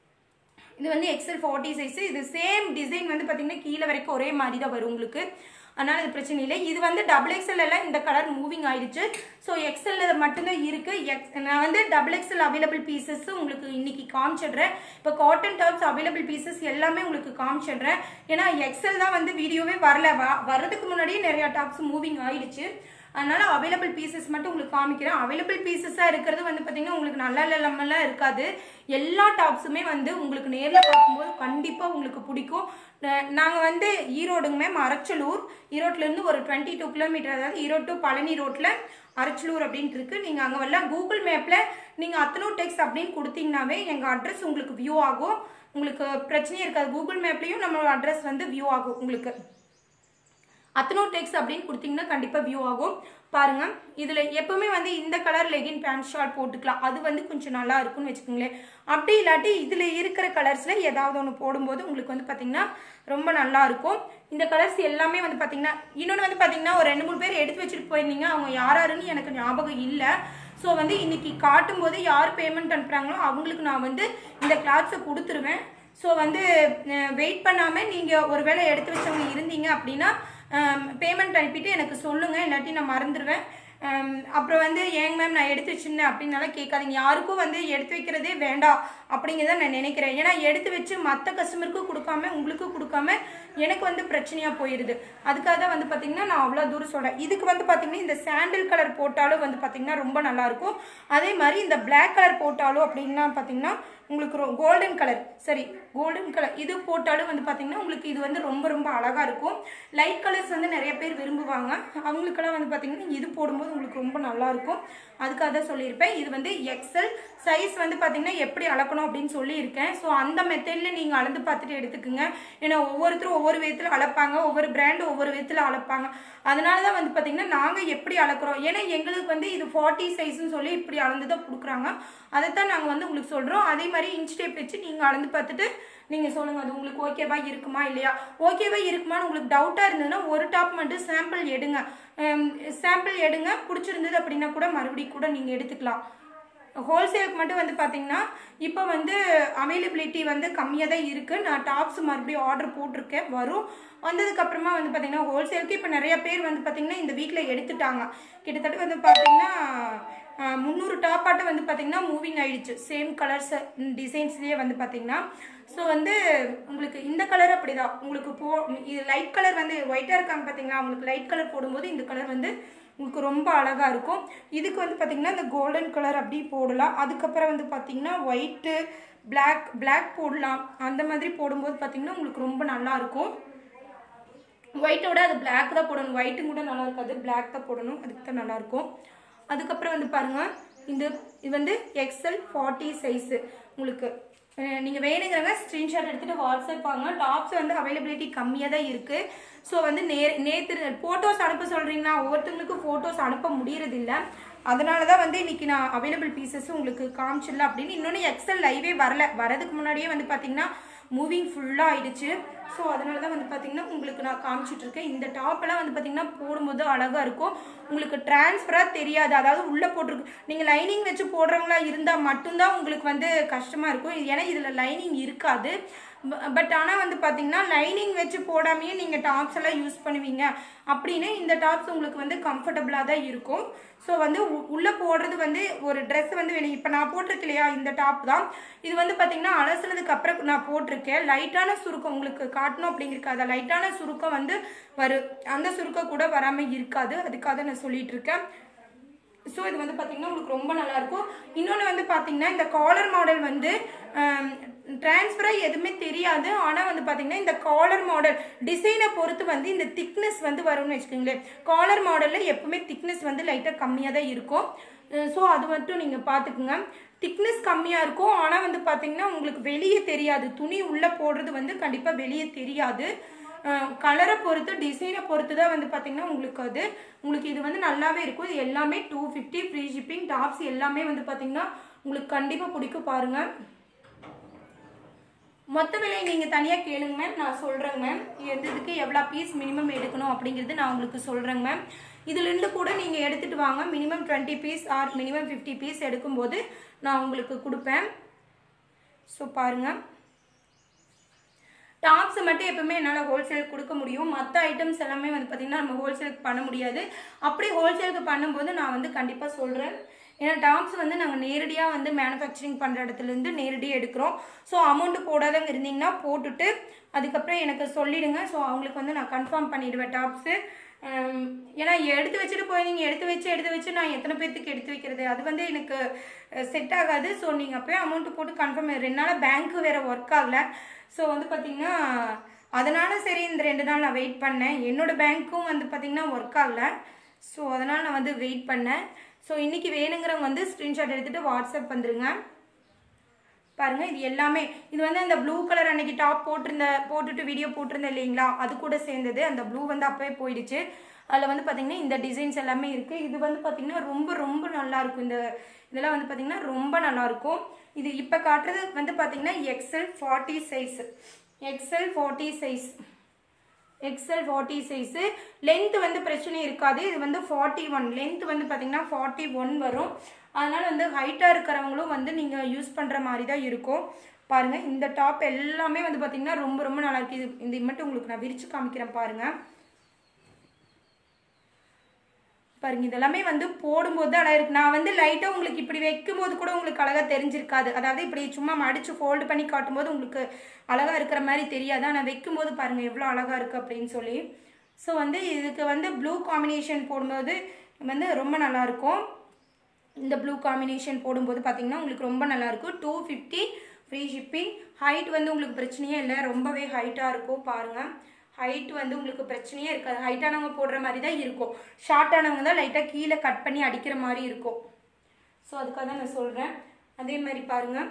இது வந்து எக்ஸல் ஃபார்ட்டி சைஸ் இது சேம் டிசைன் வந்து பார்த்தீங்கன்னா கீழே வரைக்கும் ஒரே மாதிரி தான் வரும் உங்களுக்கு அதனால இது பிரச்சனை இல்லை இது வந்து டபுள் எக்ஸ்எல் எல்லாம் இந்த கலர் மூவிங் ஆயிடுச்சு ஸோ எக்ஸ்எல் மட்டும்தான் இருக்கு எக்ஸ் நான் வந்து டபுள் எக்ஸ்எல் அவைலபிள் பீசஸ் உங்களுக்கு இன்னைக்கு காமிச்சிடுறேன் இப்போ காட்டன் டாப்ஸ் அவைலபிள் பீசஸ் எல்லாமே உங்களுக்கு காமிச்சிடுறேன் ஏன்னா எக்ஸ்எல் தான் வந்து வீடியோவே வரல வ- வர்றதுக்கு முன்னாடியே நிறைய டாப்ஸ் மூவிங் ஆயிடுச்சு அதனால அவைலபிள் பீசஸ் மட்டும் உங்களுக்கு காமிக்கிறேன் அவைலபிள் பீசஸாக இருக்கிறது வந்து பார்த்தீங்கன்னா உங்களுக்கு நல்லா இல்லாமலாம் இருக்காது எல்லா டாப்ஸுமே வந்து உங்களுக்கு நேரில் பார்க்கும்போது கண்டிப்பாக உங்களுக்கு பிடிக்கும் நாங்கள் வந்து ஈரோடுங்க மேம் அரச்சலூர் ஈரோட்லேருந்து ஒரு டுவெண்ட்டி டூ கிலோமீட்டர் அதாவது ஈரோடு to பழனி ரோட்டில் அரச்சலூர் அப்படின்ட்டு இருக்கு நீங்கள் அங்கே வரலாம் கூகுள் மேப்பில் நீங்கள் அத்தனூர் டெக்ஸ் அப்படின்னு கொடுத்தீங்கன்னாவே எங்கள் அட்ரஸ் உங்களுக்கு வியூ ஆகும் உங்களுக்கு பிரச்சனையே இருக்காது கூகுள் மேப்லேயும் நம்மளோட அட்ரஸ் வந்து வியூ ஆகும் உங்களுக்கு அத்தனூர் டெக்ஸ் அப்படின்னு கொடுத்தீங்கன்னா கண்டிப்பாக வியூ ஆகும் பாருங்க இதில் எப்பவுமே வந்து இந்த கலர் லெகின் பேண்ட் ஷார்ட் போட்டுக்கலாம் அது வந்து கொஞ்சம் நல்லா இருக்கும்னு வச்சுக்கோங்களேன் அப்படி இல்லாட்டி இதில் இருக்கிற கலர்ஸில் ஏதாவது ஒன்று போடும்போது உங்களுக்கு வந்து பார்த்தீங்கன்னா ரொம்ப நல்லா இருக்கும் இந்த கலர்ஸ் எல்லாமே வந்து பார்த்தீங்கன்னா இன்னொன்று வந்து பார்த்தீங்கன்னா ஒரு ரெண்டு மூணு பேர் எடுத்து வச்சுட்டு போயிருந்தீங்க அவங்க யார் யாருன்னு எனக்கு ஞாபகம் இல்லை ஸோ வந்து இன்னைக்கு காட்டும் போது யார் பேமெண்ட் அனுப்புகிறாங்களோ அவங்களுக்கு நான் வந்து இந்த கிளாத்ஸை கொடுத்துருவேன் ஸோ வந்து வெயிட் பண்ணாமல் நீங்கள் ஒருவேளை எடுத்து வச்சவங்க இருந்தீங்க அப்படின்னா பேமெண்ட் அனுப்பிட்டு எனக்கு சொல்லுங்கள் இல்லாட்டி நான் மறந்துடுவேன் ஹம், அப்புறம் வந்து ஏங்க மேம் நான் எடுத்து வச்சிருந்தேன் அப்படின்னால கேட்காதீங்க யாருக்கும் வந்து எடுத்து வைக்கிறதே வேண்டாம் அப்படிங்கிறத நான் நினைக்கிறேன் ஏன்னா எடுத்து வச்சு மற்ற கஸ்டமருக்கும் கொடுக்காம உங்களுக்கு கொடுக்காம எனக்கு வந்து பிரச்சனையாக போயிடுது அதுக்காக தான் வந்து பார்த்தீங்கன்னா நான் அவ்வளோ தூரம் சொல்கிறேன் இதுக்கு வந்து பார்த்தீங்கன்னா இந்த சாண்டில் கலர் போட்டாலும் வந்து பார்த்தீங்கன்னா ரொம்ப நல்லாயிருக்கும் அதே மாதிரி இந்த Black கலர் போட்டாலும் அப்படின்னா பார்த்தீங்கன்னா உங்களுக்கு கோல்டன் கலர் சரி கோல்டன் கலர் இது போட்டாலும் வந்து பார்த்தீங்கன்னா உங்களுக்கு இது வந்து ரொம்ப ரொம்ப அழகாக இருக்கும் லைட் கலர்ஸ் வந்து நிறைய பேர் விரும்புவாங்க அவங்களுக்கெல்லாம் வந்து பார்த்தீங்கன்னா இது போடும்போது உங்களுக்கு ரொம்ப நல்லா இருக்கும் அதுக்காக தான் சொல்லியிருப்பேன் இது வந்து எக்ஸல் சைஸ் வந்து பார்த்தீங்கன்னா எப்படி அளக்கணும் அப்படின்னு சொல்லியிருக்கேன் ஸோ அந்த மெத்தடில் நீங்கள் அளந்து பார்த்துட்டு எடுத்துக்கோங்க ஏன்னா ஒவ்வொருத்தரும் ஒவ்வொரு விதத்தில் அளப்பாங்க ஒவ்வொரு பிராண்டு ஒவ்வொரு விதத்தில் அளப்பாங்க அதனால தான் வந்து பார்த்தீங்கன்னா நாங்கள் எப்படி அளக்குறோம் ஏன்னா எங்களுக்கு வந்து இது ஃபார்ட்டி சைஸ்னு சொல்லி இப்படி அளந்து தான் கொடுக்குறாங்க அதைத்தான் நாங்கள் வந்து உங்களுக்கு சொல்கிறோம் அதே மாதிரி இன்ச் டேப் வச்சு நீங்கள் அளந்து பார்த்துட்டு நீங்கள் சொல்லுங்கள் அது உங்களுக்கு ஓகேவா இருக்குமா இல்லையா ஓகேவா இருக்குமான்னு உங்களுக்கு டவுட்டாக இருந்ததுன்னா ஒரு டாப் மட்டும் சாம்பிள் எடுங்க சாம்பிள் எடுங்க பிடிச்சிருந்தது அப்படின்னா கூட மறுபடியும் கூட நீங்கள் எடுத்துக்கலாம் ஹோல்சேலுக்கு மட்டும் வந்து பார்த்தீங்கன்னா இப்போ வந்து அவைலபிலிட்டி வந்து கம்மியாக தான் இருக்குது நான் டாப்ஸ் மறுபடியும் ஆர்டர் போட்டிருக்கேன் வரும் வந்ததுக்கு அப்புறமா வந்து பார்த்தீங்கன்னா ஹோல்சேலுக்கு இப்போ நிறைய பேர் வந்து பார்த்தீங்கன்னா இந்த வீக்கில் எடுத்துட்டாங்க கிட்டத்தட்ட வந்து பார்த்தீங்கன்னா முந்நூறு டாப்பாட்ட வந்து பார்த்தீங்கன்னா மூவிங் ஆயிடுச்சு சேம் கலர்ஸ் டிசைன்ஸ்லேயே வந்து பார்த்தீங்கன்னா ஸோ வந்து உங்களுக்கு இந்த கலர் அப்படிதான் உங்களுக்கு போ இது லைட் கலர் வந்து ஒயிட்டாக இருக்காங்க பார்த்தீங்களா உங்களுக்கு லைட் கலர் போடும்போது இந்த கலர் வந்து உங்களுக்கு ரொம்ப அழகாக இருக்கும் இதுக்கு வந்து பார்த்தீங்கன்னா இந்த கோல்டன் கலர் அப்படி போடலாம் அதுக்கப்புறம் வந்து பார்த்தீங்கன்னா ஒயிட்டு Black Black போடலாம் அந்த மாதிரி போடும்போது பார்த்தீங்கன்னா உங்களுக்கு ரொம்ப நல்லா இருக்கும் ஒயிட்டோட அது Black தான் போடணும் ஒயிட்டும் கூட நல்லா இருக்காது Black தான் போடணும் அதுக்கு தான் நல்லா இருக்கும் அதுக்கப்புறம் வந்து பாருங்க இந்த இது வந்து எக்ஸல் ஃபார்ட்டி சைஸு உங்களுக்கு அஹ் நீங்க வேணுங்கிறவங்க ஸ்க்ரீன்ஷாட் எடுத்துட்டு வாட்ஸ்அப் வாங்க டாப்ஸ் வந்து அவைலபிலிட்டி கம்மியாக தான் இருக்கு ஸோ வந்து நே நேற்று ஃபோட்டோஸ் அனுப்ப சொல்றீங்கன்னா ஒவ்வொருத்தவங்களுக்கும் ஃபோட்டோஸ் அனுப்ப முடியறது இல்ல அதனால தான் வந்து இன்னைக்கு நான் அவைலபிள் பீசஸ் உங்களுக்கு காமிச்சிடல அப்படின்னு இன்னொன்று எக்ஸல் லைவே வரல வரதுக்கு முன்னாடியே வந்து பார்த்தீங்கன்னா மூவிங் ஃபுல்லாக ஆயிடுச்சு ஸோ அதனால தான் வந்து பார்த்தீங்கன்னா உங்களுக்கு நான் காமிச்சிட்டு இருக்கேன் இந்த டாப்பெல்லாம் வந்து பார்த்தீங்கன்னா போடும்போது அழகாக இருக்கும் உங்களுக்கு டிரான்ஸ்ஃபராக தெரியாது அதாவது உள்ளே போட்டிருக்கு நீங்கள் லைனிங் வச்சு போடுறவங்களா இருந்தால் மட்டும்தான் உங்களுக்கு வந்து கஷ்டமாக இருக்கும் ஏன்னா இதில் லைனிங் இருக்காது பட் ஆனால் வந்து பார்த்தீங்கன்னா லைனிங் வச்சு போடாமையே நீங்கள் டாப்ஸ் எல்லாம் யூஸ் பண்ணுவீங்க அப்படின்னு இந்த டாப்ஸ் உங்களுக்கு வந்து கம்ஃபர்டபுளாக தான் இருக்கும் ஸோ வந்து உ- உள்ள போடுறது வந்து ஒரு Dress வந்து வெளியே இப்போ நான் போட்டிருக்கு இல்லையா இந்த டாப் தான் இது வந்து பார்த்தீங்கன்னா அலசுனதுக்கு அப்புறம் நான் போட்டிருக்கேன் லைட்டான சுருக்கம் உங்களுக்கு காட்டணும் அப்படிங்கிறக்காத லைட்டான சுருக்கம் வந்து வரும் அந்த சுருக்கம் கூட வராமல் இருக்காது அதுக்காக நான் சொல்லிட்டு இருக்கேன் ஸோ இது வந்து பார்த்தீங்கன்னா உங்களுக்கு ரொம்ப நல்லா இருக்கும் இன்னொன்று வந்து பார்த்தீங்கன்னா இந்த காலர் மாடல் வந்து டிரான்ஸ்ஃபராக எதுவுமே தெரியாது ஆனால் வந்து பார்த்தீங்கன்னா இந்த காலர் மாடல் டிசைனை பொறுத்து வந்து இந்த திக்னஸ் வந்து வரும்னு வச்சுக்கோங்களேன் காலர் மாடலில் எப்பவுமே திக்னஸ் வந்து லைட்டாக கம்மியாக தான் இருக்கும் ஸோ அது மட்டும் நீங்கள் பார்த்துக்குங்க திக்னஸ் கம்மியாக இருக்கும் ஆனால் வந்து பார்த்தீங்கன்னா உங்களுக்கு வெளியே தெரியாது துணி உள்ளே போடுறது வந்து கண்டிப்பாக வெளியே தெரியாது கலரை பொறுத்து டிசைனை பொறுத்து தான் வந்து பார்த்தீங்கன்னா உங்களுக்கு அது உங்களுக்கு இது வந்து நல்லாவே இருக்கும் இது எல்லாமே two fifty free shipping tops எல்லாமே வந்து பார்த்தீங்கன்னா உங்களுக்கு கண்டிப்பாக பிடிக்கும் பாருங்கள் மொத்த விலை நீங்கள் தனியாக கேளுங்க மேம் நான் சொல்கிறேங்க மேம் எந்த இதுக்கு எவ்வளோ பீஸ் மினிமம் எடுக்கணும் அப்படிங்கிறது நான் உங்களுக்கு சொல்கிறேங்க மேம் இதுலேருந்து கூட நீங்கள் எடுத்துகிட்டு வாங்க minimum twenty piece or minimum fifty piece எடுக்கும்போது நான் உங்களுக்கு கொடுப்பேன் ஸோ பாருங்கள் டாப்ஸ் மட்டும் எப்பவுமே என்னால் ஹோல்சேல் கொடுக்க முடியும் மற்ற ஐட்டம்ஸ் எல்லாமே வந்து பார்த்திங்கன்னா நம்ம ஹோல்சேலுக்கு பண்ண முடியாது அப்படி ஹோல்சேலுக்கு பண்ணும்போது நான் வந்து கண்டிப்பாக சொல்கிறேன் ஏன்னா டாப்ஸ் வந்து நாங்கள் நேரடியாக வந்து மேனுஃபேக்சரிங் பண்ணுற இடத்துலேருந்து நேரடியாக எடுக்கிறோம் ஸோ அமௌண்ட் போடாதவங்க இருந்தீங்கன்னா போட்டுட்டு அதுக்கப்புறம் எனக்கு சொல்லிடுங்க ஸோ அவங்களுக்கு வந்து நான் கன்ஃபார்ம் பண்ணிடுவேன் டாப்ஸு ஏன்னா எடுத்து வச்சுட்டு போயிருந்தீங்க எடுத்து வச்சு எடுத்து வச்சு நான் எத்தனை பேர்த்துக்கு எடுத்து வைக்கிறது அது வந்து எனக்கு செட் ஆகாது ஸோ நீங்கள் அப்போயே அமௌண்ட் போட்டு கன்ஃபார்ம் ரெண்டு நாளாக பேங்க்கு வேறு ஒர்க் ஆகலை ஸோ வந்து பார்த்தீங்கன்னா அதனால் சரி இந்த ரெண்டு நாள் நான் வெயிட் பண்ணேன் என்னோட பேங்க்கும் வந்து பார்த்தீங்கன்னா ஒர்க் ஆகலை ஸோ அதனால் நான் வந்து வெயிட் பண்ணேன் ஸோ இன்றைக்கி வேணுங்கிறவங்க வந்து ஸ்க்ரீன்ஷாட் எடுத்துகிட்டு வாட்ஸ்அப் வந்துருங்க பாருங்க இது எல்லாமே இது வந்து அந்த ப்ளூ கலர் அன்னைக்கு டாப் போட்டிருந்த போட்டுட்டு வீடியோ போட்டிருந்தேன் இல்லைங்களா அது கூட சேர்ந்தது அந்த ப்ளூ வந்து அப்பவே போயிடுச்சு அதில் வந்து பார்த்தீங்கன்னா இந்த டிசைன்ஸ் எல்லாமே இருக்குது இது வந்து பார்த்தீங்கன்னா ரொம்ப ரொம்ப நல்லா இருக்கும் இந்த இதெல்லாம் வந்து பார்த்தீங்கன்னா ரொம்ப நல்லா இருக்கும் இது இப்போ காட்டுறது வந்து பார்த்தீங்கன்னா XL forty size XL forty size XL forty size length வந்து பிரச்சனை இருக்காது இது வந்து ஃபார்ட்டி ஒன் லென்த் வந்து பார்த்தீங்கன்னா ஃபார்ட்டி ஒன் வரும் அதனால் வந்து ஹைட்டாக இருக்கிறவங்களும் வந்து நீங்கள் யூஸ் பண்ணுற மாதிரி தான் இருக்கும் பாருங்கள் இந்த டாப் எல்லாமே வந்து பார்த்தீங்கன்னா ரொம்ப ரொம்ப நல்லா இருக்குது இது இது மட்டும் உங்களுக்கு நான் விரிச்சு காமிக்கிறேன் பாருங்கள் பாருங்க இதெல்லாமே வந்து போடும்போது தான் அழகா இருக்கு நான் வந்து லைட்டாக உங்களுக்கு இப்படி வைக்கும்போது கூட உங்களுக்கு அழகாக தெரிஞ்சிருக்காது அதாவது இப்படி சும்மா மடிச்சு ஃபோல்டு பண்ணி காட்டும்போது உங்களுக்கு அழகாக இருக்கிற மாதிரி தெரியாது ஆனால் வைக்கும்போது பாருங்க எவ்வளோ அழகாக இருக்குது அப்படின்னு சொல்லி ஸோ வந்து இதுக்கு வந்து ப்ளூ காம்பினேஷன் போடும்போது வந்து ரொம்ப நல்லா இருக்கும் இந்த ப்ளூ காம்பினேஷன் போடும்போது பார்த்தீங்கன்னா உங்களுக்கு ரொம்ப நல்லா இருக்கும் two fifty free shipping height வந்து உங்களுக்கு பிரச்சனையே இல்லை ரொம்பவே ஹைட்டாக இருக்கும் பாருங்கள் ஹைட் வந்து உங்களுக்கு பிரச்சனையே இருக்காது ஹைட்டானவங்க போடுற மாதிரி தான் இருக்கும் ஷார்ட்டானவங்க தான் லைட்டாக கீழே கட் பண்ணி அடிக்கிற மாதிரி இருக்கும் ஸோ அதுக்காக தான் நான் சொல்கிறேன் அதே மாதிரி பாருங்கள்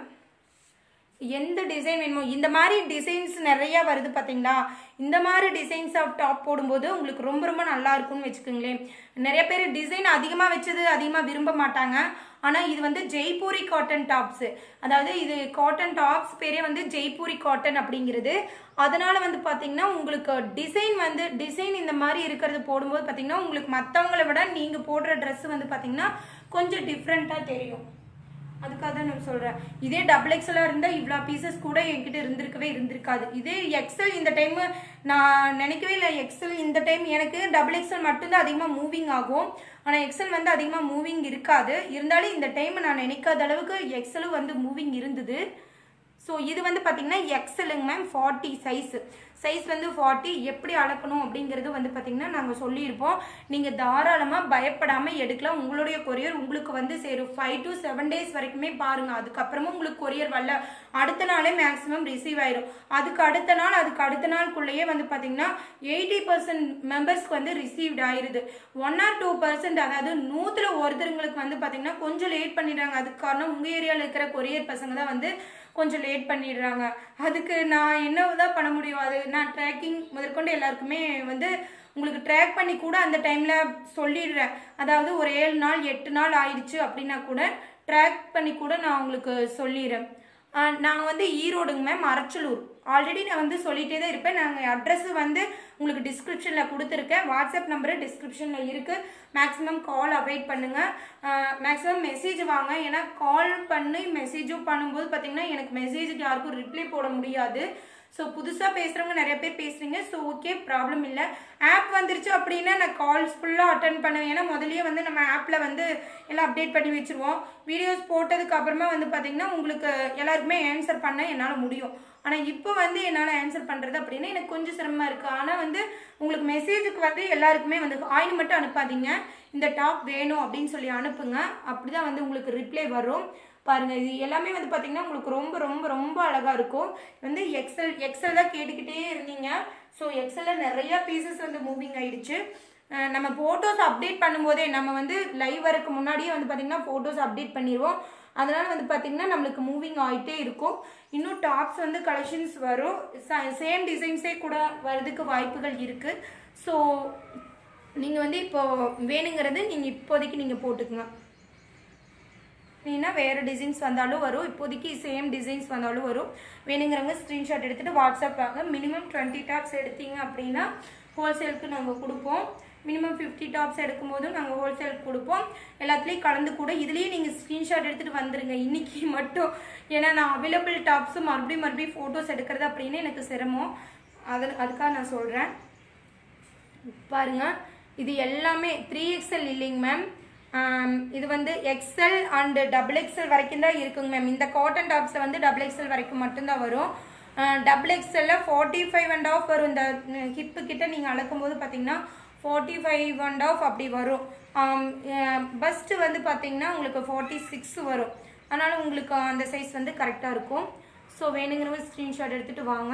எந்த டிசைன் வேணுமோ இந்த மாதிரி டிசைன்ஸ் நிறைய வருது பார்த்தீங்களா இந்த மாதிரி டிசைன்ஸ் ஆஃப் டாப் போடும்போது உங்களுக்கு ரொம்ப ரொம்ப நல்லா இருக்கும்னு வச்சுக்கோங்களேன் நிறைய பேர் டிசைன் அதிகமாக வச்சது அதிகமாக விரும்ப மாட்டாங்க ஆனால் இது வந்து ஜெய்ப்பூரி காட்டன் டாப்ஸு அதாவது இது காட்டன் டாப்ஸ் பேரே வந்து ஜெய்ப்பூரி காட்டன் அப்படிங்கிறது அதனால வந்து பார்த்தீங்கன்னா உங்களுக்கு டிசைன் வந்து டிசைன் இந்த மாதிரி இருக்கிறது போடும்போது பார்த்தீங்கன்னா உங்களுக்கு மற்றவங்கள விட நீங்கள் போடுற ட்ரெஸ் வந்து பார்த்தீங்கன்னா கொஞ்சம் டிஃப்ரெண்ட்டாக தெரியும் அதுக்காக தான் நான் சொல்கிறேன் இதே டபுள் எக்ஸலாக இருந்தால் இவ்வளோ பீசஸ் கூட என்கிட்ட இருந்திருக்கவே இருந்திருக்காது இதே எக்ஸல் இந்த டைமு நான் நினைக்கவே இல்லை எக்ஸல் இந்த டைம் எனக்கு டபுள் எக்ஸல் மட்டும்தான் அதிகமாக மூவிங் ஆகும் ஆனால் எக்ஸல் வந்து அதிகமாக மூவிங் இருக்காது இருந்தாலும் இந்த டைம் நான் நினைக்காத அளவுக்கு எக்ஸலும் வந்து மூவிங் இருந்தது ஸோ இது வந்து பார்த்தீங்கன்னா எக்ஸலுங்க மேம் ஃபார்ட்டி சைஸ் சைஸ் வந்து ஃபார்ட்டி எப்படி அளக்கணும் அப்படிங்கிறது வந்து பார்த்தீங்கன்னா நாங்கள் சொல்லியிருப்போம் நீங்கள் தாராளமாக பயப்படாமல் எடுக்கலாம் உங்களுடைய கொரியர் உங்களுக்கு வந்து சேரும் ஃபைவ் டு செவன் டேஸ் வரைக்குமே பாருங்கள் அதுக்கப்புறமும் உங்களுக்கு கொரியர் வரல அடுத்த நாளே மேக்ஸிமம் ரிசீவ் ஆயிரும் அதுக்கு அடுத்த நாள் அதுக்கு அடுத்த நாளுக்குள்ளேயே வந்து பார்த்தீங்கன்னா எயிட்டி பர்சன்ட் மெம்பர்ஸ்க்கு வந்து ரிசீவ்ட் ஆயிருது ஒன் ஆர் டூ பர்சன்ட் அதாவது நூற்றுல ஒருத்தருங்களுக்கு வந்து பார்த்தீங்கன்னா கொஞ்சம் லேட் பண்ணிடுறாங்க அதுக்கு காரணம் உங்கள் ஏரியாவில் இருக்கிற கொரியர் பசங்க தான் வந்து கொஞ்சம் லேட் பண்ணிடுறாங்க அதுக்கு நான் என்னதான் பண்ண முடியும் அது நான் ட்ராக்கிங் முதற்கொண்டு எல்லாருக்குமே வந்து உங்களுக்கு ட்ராக் பண்ணி கூட அந்த டைமில் சொல்லிடுறேன் அதாவது ஒரு ஏழு நாள் எட்டு நாள் ஆயிடுச்சு அப்படின்னா கூட ட்ராக் பண்ணி கூட நான் உங்களுக்கு சொல்லிடுறேன் நாங்கள் வந்து ஈரோடுங்க மேம் அரச்சலூர் ஆல்ரெடி நான் வந்து சொல்லிகிட்டே தான் இருப்பேன் நாங்கள் அட்ரஸ் வந்து உங்களுக்கு டிஸ்கிரிப்ஷனில் கொடுத்துருக்கேன் வாட்ஸ்அப் நம்பரு டிஸ்கிரிப்ஷனில் இருக்குது மேக்ஸிமம் கால் அவாய்ட் பண்ணுங்கள் மேக்ஸிமம் மெசேஜ் வாங்க ஏன்னா கால் பண்ணி மெசேஜும் பண்ணும்போது பார்த்தீங்கன்னா எனக்கு மெசேஜுக்கு யாருக்கும் ரிப்ளை போட முடியாது ஸோ புதுசாக பேசுகிறவங்க நிறைய பேர் பேசுகிறீங்க ஸோ ஓகே ப்ராப்ளம் இல்லை ஆப் வந்துருச்சு அப்படின்னா நான் கால்ஸ் ஃபுல்லாக அட்டன் பண்ணுவேன் ஏன்னா முதல்லயே வந்து நம்ம ஆப்பில் வந்து எல்லாம் அப்டேட் பண்ணி வச்சுருவோம் வீடியோஸ் போட்டதுக்கு அப்புறமா வந்து பார்த்தீங்கன்னா உங்களுக்கு எல்லாருக்குமே ஆன்சர் பண்ண என்னால் முடியும் ஆனால் இப்போ வந்து என்னால் ஆன்சர் பண்ணுறது அப்படின்னா எனக்கு கொஞ்சம் சிரமமாக இருக்குது ஆனால் வந்து உங்களுக்கு மெசேஜுக்கு வந்து எல்லாருக்குமே வந்து ஆயின் மட்டும் அனுப்பாதீங்க இந்த டாப் வேணும் அப்படின்னு சொல்லி அனுப்புங்க அப்படி தான் வந்து உங்களுக்கு ரிப்ளை வரும் பாருங்க இது எல்லாமே வந்து பார்த்தீங்கன்னா உங்களுக்கு ரொம்ப ரொம்ப ரொம்ப அழகா இருக்கும் வந்து எக்ஸல் எக்ஸல் தான் கேட்டுக்கிட்டே இருந்தீங்க ஸோ எக்ஸல்ல நிறைய பீசஸ் வந்து மூவிங் ஆயிடுச்சு அஹ் நம்ம ஃபோட்டோஸ் அப்டேட் பண்ணும்போதே நம்ம வந்து லைவ் வரக்கு முன்னாடியே வந்து பார்த்திங்கன்னா ஃபோட்டோஸ் அப்டேட் பண்ணிடுவோம் அதனால வந்து பார்த்திங்கன்னா நம்மளுக்கு மூவிங் ஆகிட்டே இருக்கும் இன்னும் டாப்ஸ் வந்து கலெக்ஷன்ஸ் வரும் சேம் டிசைன்ஸே கூட வரதுக்கு வாய்ப்புகள் இருக்குது ஸோ நீங்கள் வந்து இப்போ வேணுங்கிறது நீங்கள் இப்போதைக்கு நீங்கள் போட்டுக்குங்க இல்லைன்னா வேறு டிசைன்ஸ் வந்தாலும் வரும் இப்போதைக்கு சேம் டிசைன்ஸ் வந்தாலும் வரும் வேணுங்கிறவங்க ஸ்க்ரீன்ஷாட் எடுத்துகிட்டு வாட்ஸ்அப் வாங்க மினிமம் டுவெண்ட்டி டாப்ஸ் எடுத்தீங்க அப்படின்னா ஹோல்சேலுக்கு நாங்கள் கொடுப்போம் மினிமம் ஃபிஃப்டி டாப்ஸ் எடுக்கும் போதும் நாங்கள் ஹோல்சேலுக்கு கொடுப்போம் எல்லாத்துலேயும் கலந்து கூட இதுலேயே நீங்கள் ஸ்க்ரீன்ஷாட் எடுத்துகிட்டு வந்துருங்க இன்னைக்கு மட்டும் ஏன்னா நான் அவைலபிள் டாப்ஸும் மறுபடியும் மறுபடியும் ஃபோட்டோஸ் எடுக்கிறது அப்படின்னு எனக்கு சிரமம் அது அதுக்காக நான் சொல்கிறேன் பாருங்க இது எல்லாமே த்ரீ எக்ஸ்எல் இல்லைங்க மேம் இது வந்து எக்ஸ்எல் அண்ட் டபுள் எக்ஸ்எல் வரைக்கும் தான் இருக்குங்க மேம் இந்த காட்டன் டாப்ஸில் வந்து டபுள் எக்ஸ்எல் வரைக்கும் மட்டும்தான் வரும் டபுள் எக்ஸ்எல்ல ஃபார்ட்டி ஃபைவ் அண்ட் ஆஃப் வரும் இந்த ஹிப்பு கிட்ட நீங்கள் அளக்கும் போது பார்த்தீங்கன்னா ஃபார்ட்டி ஃபைவ் அண்ட் ஆஃப் அப்படி வரும் பஸ்ட்டு வந்து பார்த்தீங்கன்னா உங்களுக்கு ஃபார்ட்டி சிக்ஸ் வரும் அதனால் உங்களுக்கு அந்த சைஸ் வந்து கரெக்டாக இருக்கும் ஸோ வேணுங்கிறவங்க ஸ்க்ரீன்ஷாட் எடுத்துகிட்டு வாங்க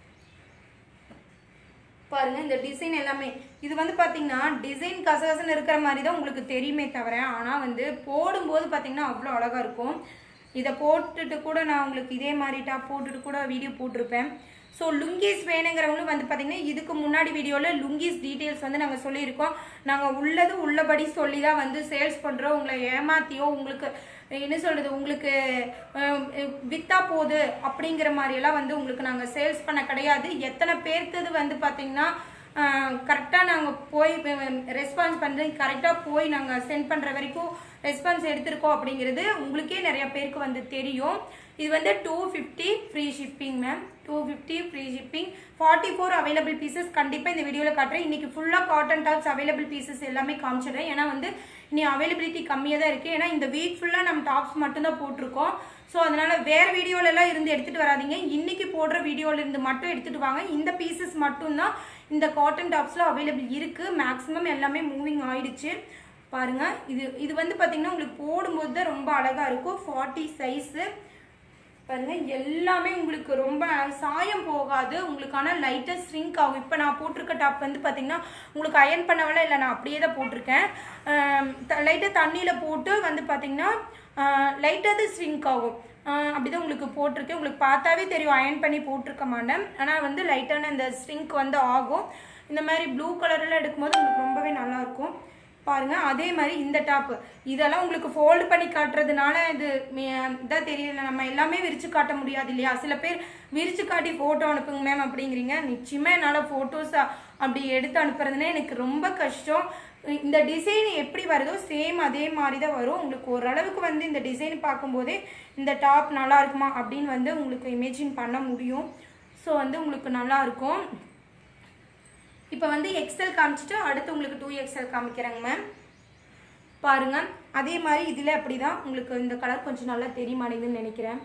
பாருங்க இந்த டிசைன் எல்லாமே இது வந்து பாத்தீங்கன்னா டிசைன் கசகசன்னு இருக்கிற மாதிரி தான் உங்களுக்கு தெரியுமே தவிர ஆனா வந்து போடும்போது பாத்தீங்கன்னா அவ்வளோ அழகா இருக்கும் இதை போட்டுட்டு கூட நான் உங்களுக்கு இதே மாதிரி டாப் போட்டுட்டு கூட வீடியோ போட்டிருப்பேன் ஸோ லுங்கீஸ் வேணுங்கிறவங்களும் வந்து பார்த்தீங்கன்னா இதுக்கு முன்னாடி வீடியோவில் லுங்கீஸ் டீட்டெயில்ஸ் வந்து நாங்கள் சொல்லியிருக்கோம் நாங்கள் உள்ளது உள்ளபடி சொல்லி தான் வந்து சேல்ஸ் பண்ணுறோம் உங்களை ஏமாத்தியோ உங்களுக்கு என்ன சொல்கிறது உங்களுக்கு அஹ், வித்தா போகுது அப்படிங்கிற மாதிரியெல்லாம் வந்து உங்களுக்கு நாங்கள் சேல்ஸ் பண்ண கிடையாது எத்தனை பேர்த்தது வந்து பார்த்தீங்கன்னா கரெக்டாக நாங்கள் போய் ரெஸ்பான்ஸ் பண்ணுறது கரெக்டாக போய் நாங்கள் சென்ட் பண்ணுற வரைக்கும் ரெஸ்பான்ஸ் எடுத்திருக்கோம் அப்படிங்கிறது உங்களுக்கே நிறைய பேருக்கு வந்து தெரியும் இது வந்து two fifty free shipping ma'am two fifty free shipping forty four available pieces கண்டிப்பாக இந்த வீடியோவில் காட்டுறேன் இன்னைக்கு ஃபுல்லாக காட்டன் டாப்ஸ் அவைலபிள் பீசஸ் எல்லாமே காமிச்சிடுறேன் ஏன்னா வந்து இனி அவைலபிலிட்டி கம்மியாக தான் இருக்குது ஏன்னா இந்த வீக் ஃபுல்லாக நம்ம டாப்ஸ் மட்டும்தான் போட்டிருக்கோம் ஸோ அதனால வேற வீடியோல எல்லாம் இருந்து எடுத்துட்டு வராதீங்க இன்னைக்கு போடுற வீடியோல இருந்து மட்டும் எடுத்துட்டு வாங்க இந்த பீசஸ் மட்டும்தான் இந்த காட்டன் டாப்ஸ்ல அவைலபிள் இருக்கு மேக்ஸிமம் எல்லாமே மூவிங் ஆயிடுச்சு பாருங்க இது இது வந்து பாத்தீங்கன்னா உங்களுக்கு போடும்போது தான் ரொம்ப அழகா இருக்கும் ஃபார்ட்டி சைஸு பாருங்க எல்லாமே உங்களுக்கு ரொம்ப சாயம் போகாது உங்களுக்கான லைட்டா ஸ்ரிங்க் ஆகும் இப்போ நான் போட்டிருக்க டாப் வந்து பாத்தீங்கன்னா உங்களுக்கு அயன் பண்ணவெல்லாம் இல்லை நான் அப்படியே தான் போட்டிருக்கேன் லைட்டாக தண்ணியில் போட்டு வந்து பாத்தீங்கன்னா லைட்டாக தான் ஸ்ரிங்க் ஆகும் ஆஹ் அப்படிதான் உங்களுக்கு போட்டிருக்கேன் உங்களுக்கு பார்த்தாவே தெரியும் அயன் பண்ணி போட்டிருக்க மாட்டேன் ஆனால் வந்து லைட்டான இந்த ஸ்ட்ரிங்க் வந்து ஆகும் இந்த மாதிரி ப்ளூ கலர்ல எடுக்கும்போது உங்களுக்கு ரொம்பவே நல்லா இருக்கும் பாருங்க அதே மாதிரி இந்த டாப் இதெல்லாம் உங்களுக்கு ஃபோல்டு பண்ணி காட்டுறதுனால இது மி- இதாக தெரியல நம்ம எல்லாமே விரிச்சு காட்ட முடியாது இல்லையா சில பேர் விரிச்சு காட்டி ஃபோட்டோ அனுப்புங்க மேம் அப்படிங்கிறீங்க நிச்சயமா என்னால் ஃபோட்டோஸ் அப்படி எடுத்து அனுப்புறதுனே எனக்கு ரொம்ப கஷ்டம் இந்த டிசைன் எப்படி வருதோ சேம் அதே மாதிரி தான் வரும் உங்களுக்கு ஓரளவுக்கு வந்து இந்த டிசைன் பார்க்கும்போதே இந்த டாப் நல்லா இருக்குமா அப்படின்னு வந்து உங்களுக்கு இமேஜின் பண்ண முடியும் ஸோ வந்து உங்களுக்கு நல்லா இருக்கும் இப்போ வந்து எக்ஸல் காமிச்சிட்டு அடுத்து உங்களுக்கு டூ எக்ஸல் காமிக்கிறேங்க மேம் பாருங்க அதே மாதிரி இதில் அப்படிதான் உங்களுக்கு இந்த கலர் கொஞ்சம் நல்லா தெரிய மாட்டேங்குதுன்னு நினைக்கிறேன்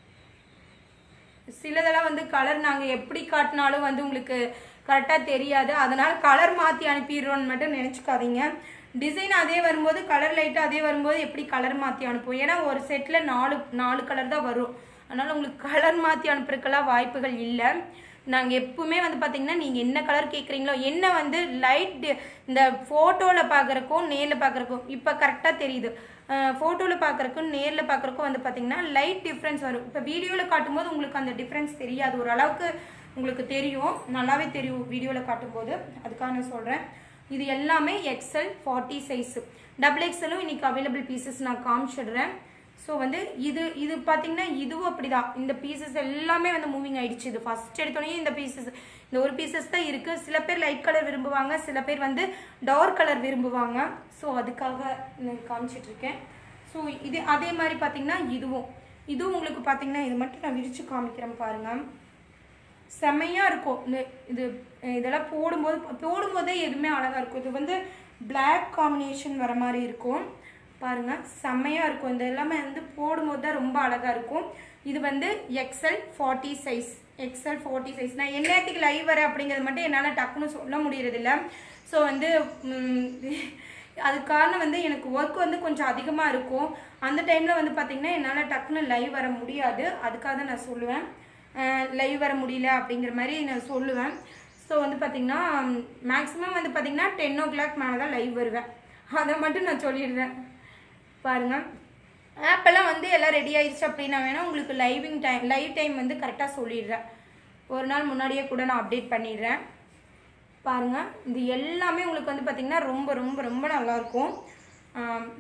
சிலதெல்லாம் வந்து கலர் நாங்கள் எப்படி காட்டினாலும் வந்து உங்களுக்கு கரெக்டாக தெரியாது அதனால கலர் மாற்றி அனுப்பிடுறோன்னு மட்டும் நினச்சிக்காதீங்க டிசைன் அதே வரும்போது கலர் லைட்டாக அதே வரும்போது எப்படி கலர் மாற்றி அனுப்புவோம் ஏன்னா ஒரு செட்டில் நாலு நாலு கலர் தான் வரும் அதனால் உங்களுக்கு கலர் மாற்றி அனுப்புறதுக்கெல்லாம் வாய்ப்புகள் இல்லை நாங்கள் எப்பவுமே வந்து பார்த்தீங்கன்னா நீங்கள் என்ன கலர் கேட்குறீங்களோ என்ன வந்து லைட் இந்த ஃபோட்டோவில் பார்க்குறக்கும் நேரில் பார்க்குறக்கும் இப்போ கரெக்டாக தெரியுது ஃபோட்டோவில் பார்க்குறக்கும் நேரில் பார்க்குறக்கும் வந்து பார்த்தீங்கன்னா லைட் டிஃப்ரென்ஸ் வரும் இப்போ வீடியோவில் காட்டும்போது உங்களுக்கு அந்த டிஃப்ரென்ஸ் தெரியாது ஓரளவுக்கு உங்களுக்கு தெரியும் நல்லாவே தெரியும் வீடியோவில் காட்டும்போது அதுக்காக நான் சொல்கிறேன் இது எல்லாமே எக்ஸல் ஃபார்ட்டி சைஸு டபுள் எக்ஸலும் இன்னைக்கு அவைலபிள் பீசஸ் நான் காமிச்சிடுறேன் ஸோ வந்து இது இது பார்த்தீங்கன்னா இதுவும் அப்படிதான் இந்த பீசஸ் எல்லாமே வந்து மூவிங் ஆயிடுச்சு இது ஃபர்ஸ்ட் எடுத்தோடனே இந்த பீசஸ் இந்த ஒரு பீசஸ் தான் இருக்கு சில பேர் லைட் கலர் விரும்புவாங்க சில பேர் வந்து டார்க் கலர் விரும்புவாங்க ஸோ அதுக்காக நான் காமிச்சிட்டு இருக்கேன் ஸோ இது அதே மாதிரி பார்த்தீங்கன்னா இதுவும் இதுவும் உங்களுக்கு பார்த்தீங்கன்னா இது மட்டும் நான் விரிச்சு காமிக்கிறேன் பாருங்க செம்மையா இருக்கும் இந்த இது இதெல்லாம் போடும்போது போடும்போதே எதுவுமே அழகா இருக்கும் இது வந்து Black காம்பினேஷன் வர மாதிரி இருக்கும் பாருங்க செம்மையா இருக்கும் இந்த எல்லாமே வந்து போடும்போது தான் ரொம்ப அழகா இருக்கும் இது வந்து XL forty size XL forty size நான் என்னத்துக்கு லைவ் வர அப்படிங்கிறது மட்டும் என்னால் டக்குன்னு சொல்ல முடியறதில்ல ஸோ வந்து ம், அது காரணம் வந்து எனக்கு ஒர்க் வந்து கொஞ்சம் அதிகமாக இருக்கும் அந்த டைமில் வந்து பார்த்தீங்கன்னா என்னால் டக்குன்னு லைவ் வர முடியாது அதுக்காக தான் நான் சொல்லுவேன் லைவ் வர முடியல அப்படிங்கிற மாதிரி நான் சொல்லுவேன் ஸோ வந்து பார்த்தீங்கன்னா மேக்ஸிமம் வந்து பார்த்தீங்கன்னா டென் ஓ கிளாக் மேலே தான் லைவ் வருவேன் அதை மட்டும் நான் சொல்லிடுறேன் பாருங்கள் ஆப்பெல்லாம் வந்து எல்லாம் ரெடி ஆயிடுச்சு அப்படின்னா வேணால் உங்களுக்கு லைவிங் டைம் லைவ் டைம் வந்து கரெக்டாக சொல்லிடுறேன் ஒரு நாள் முன்னாடியே கூட நான் அப்டேட் பண்ணிடுறேன் பாருங்க இது எல்லாமே உங்களுக்கு வந்து பார்த்தீங்கன்னா ரொம்ப ரொம்ப ரொம்ப நல்லாயிருக்கும் ஆம்,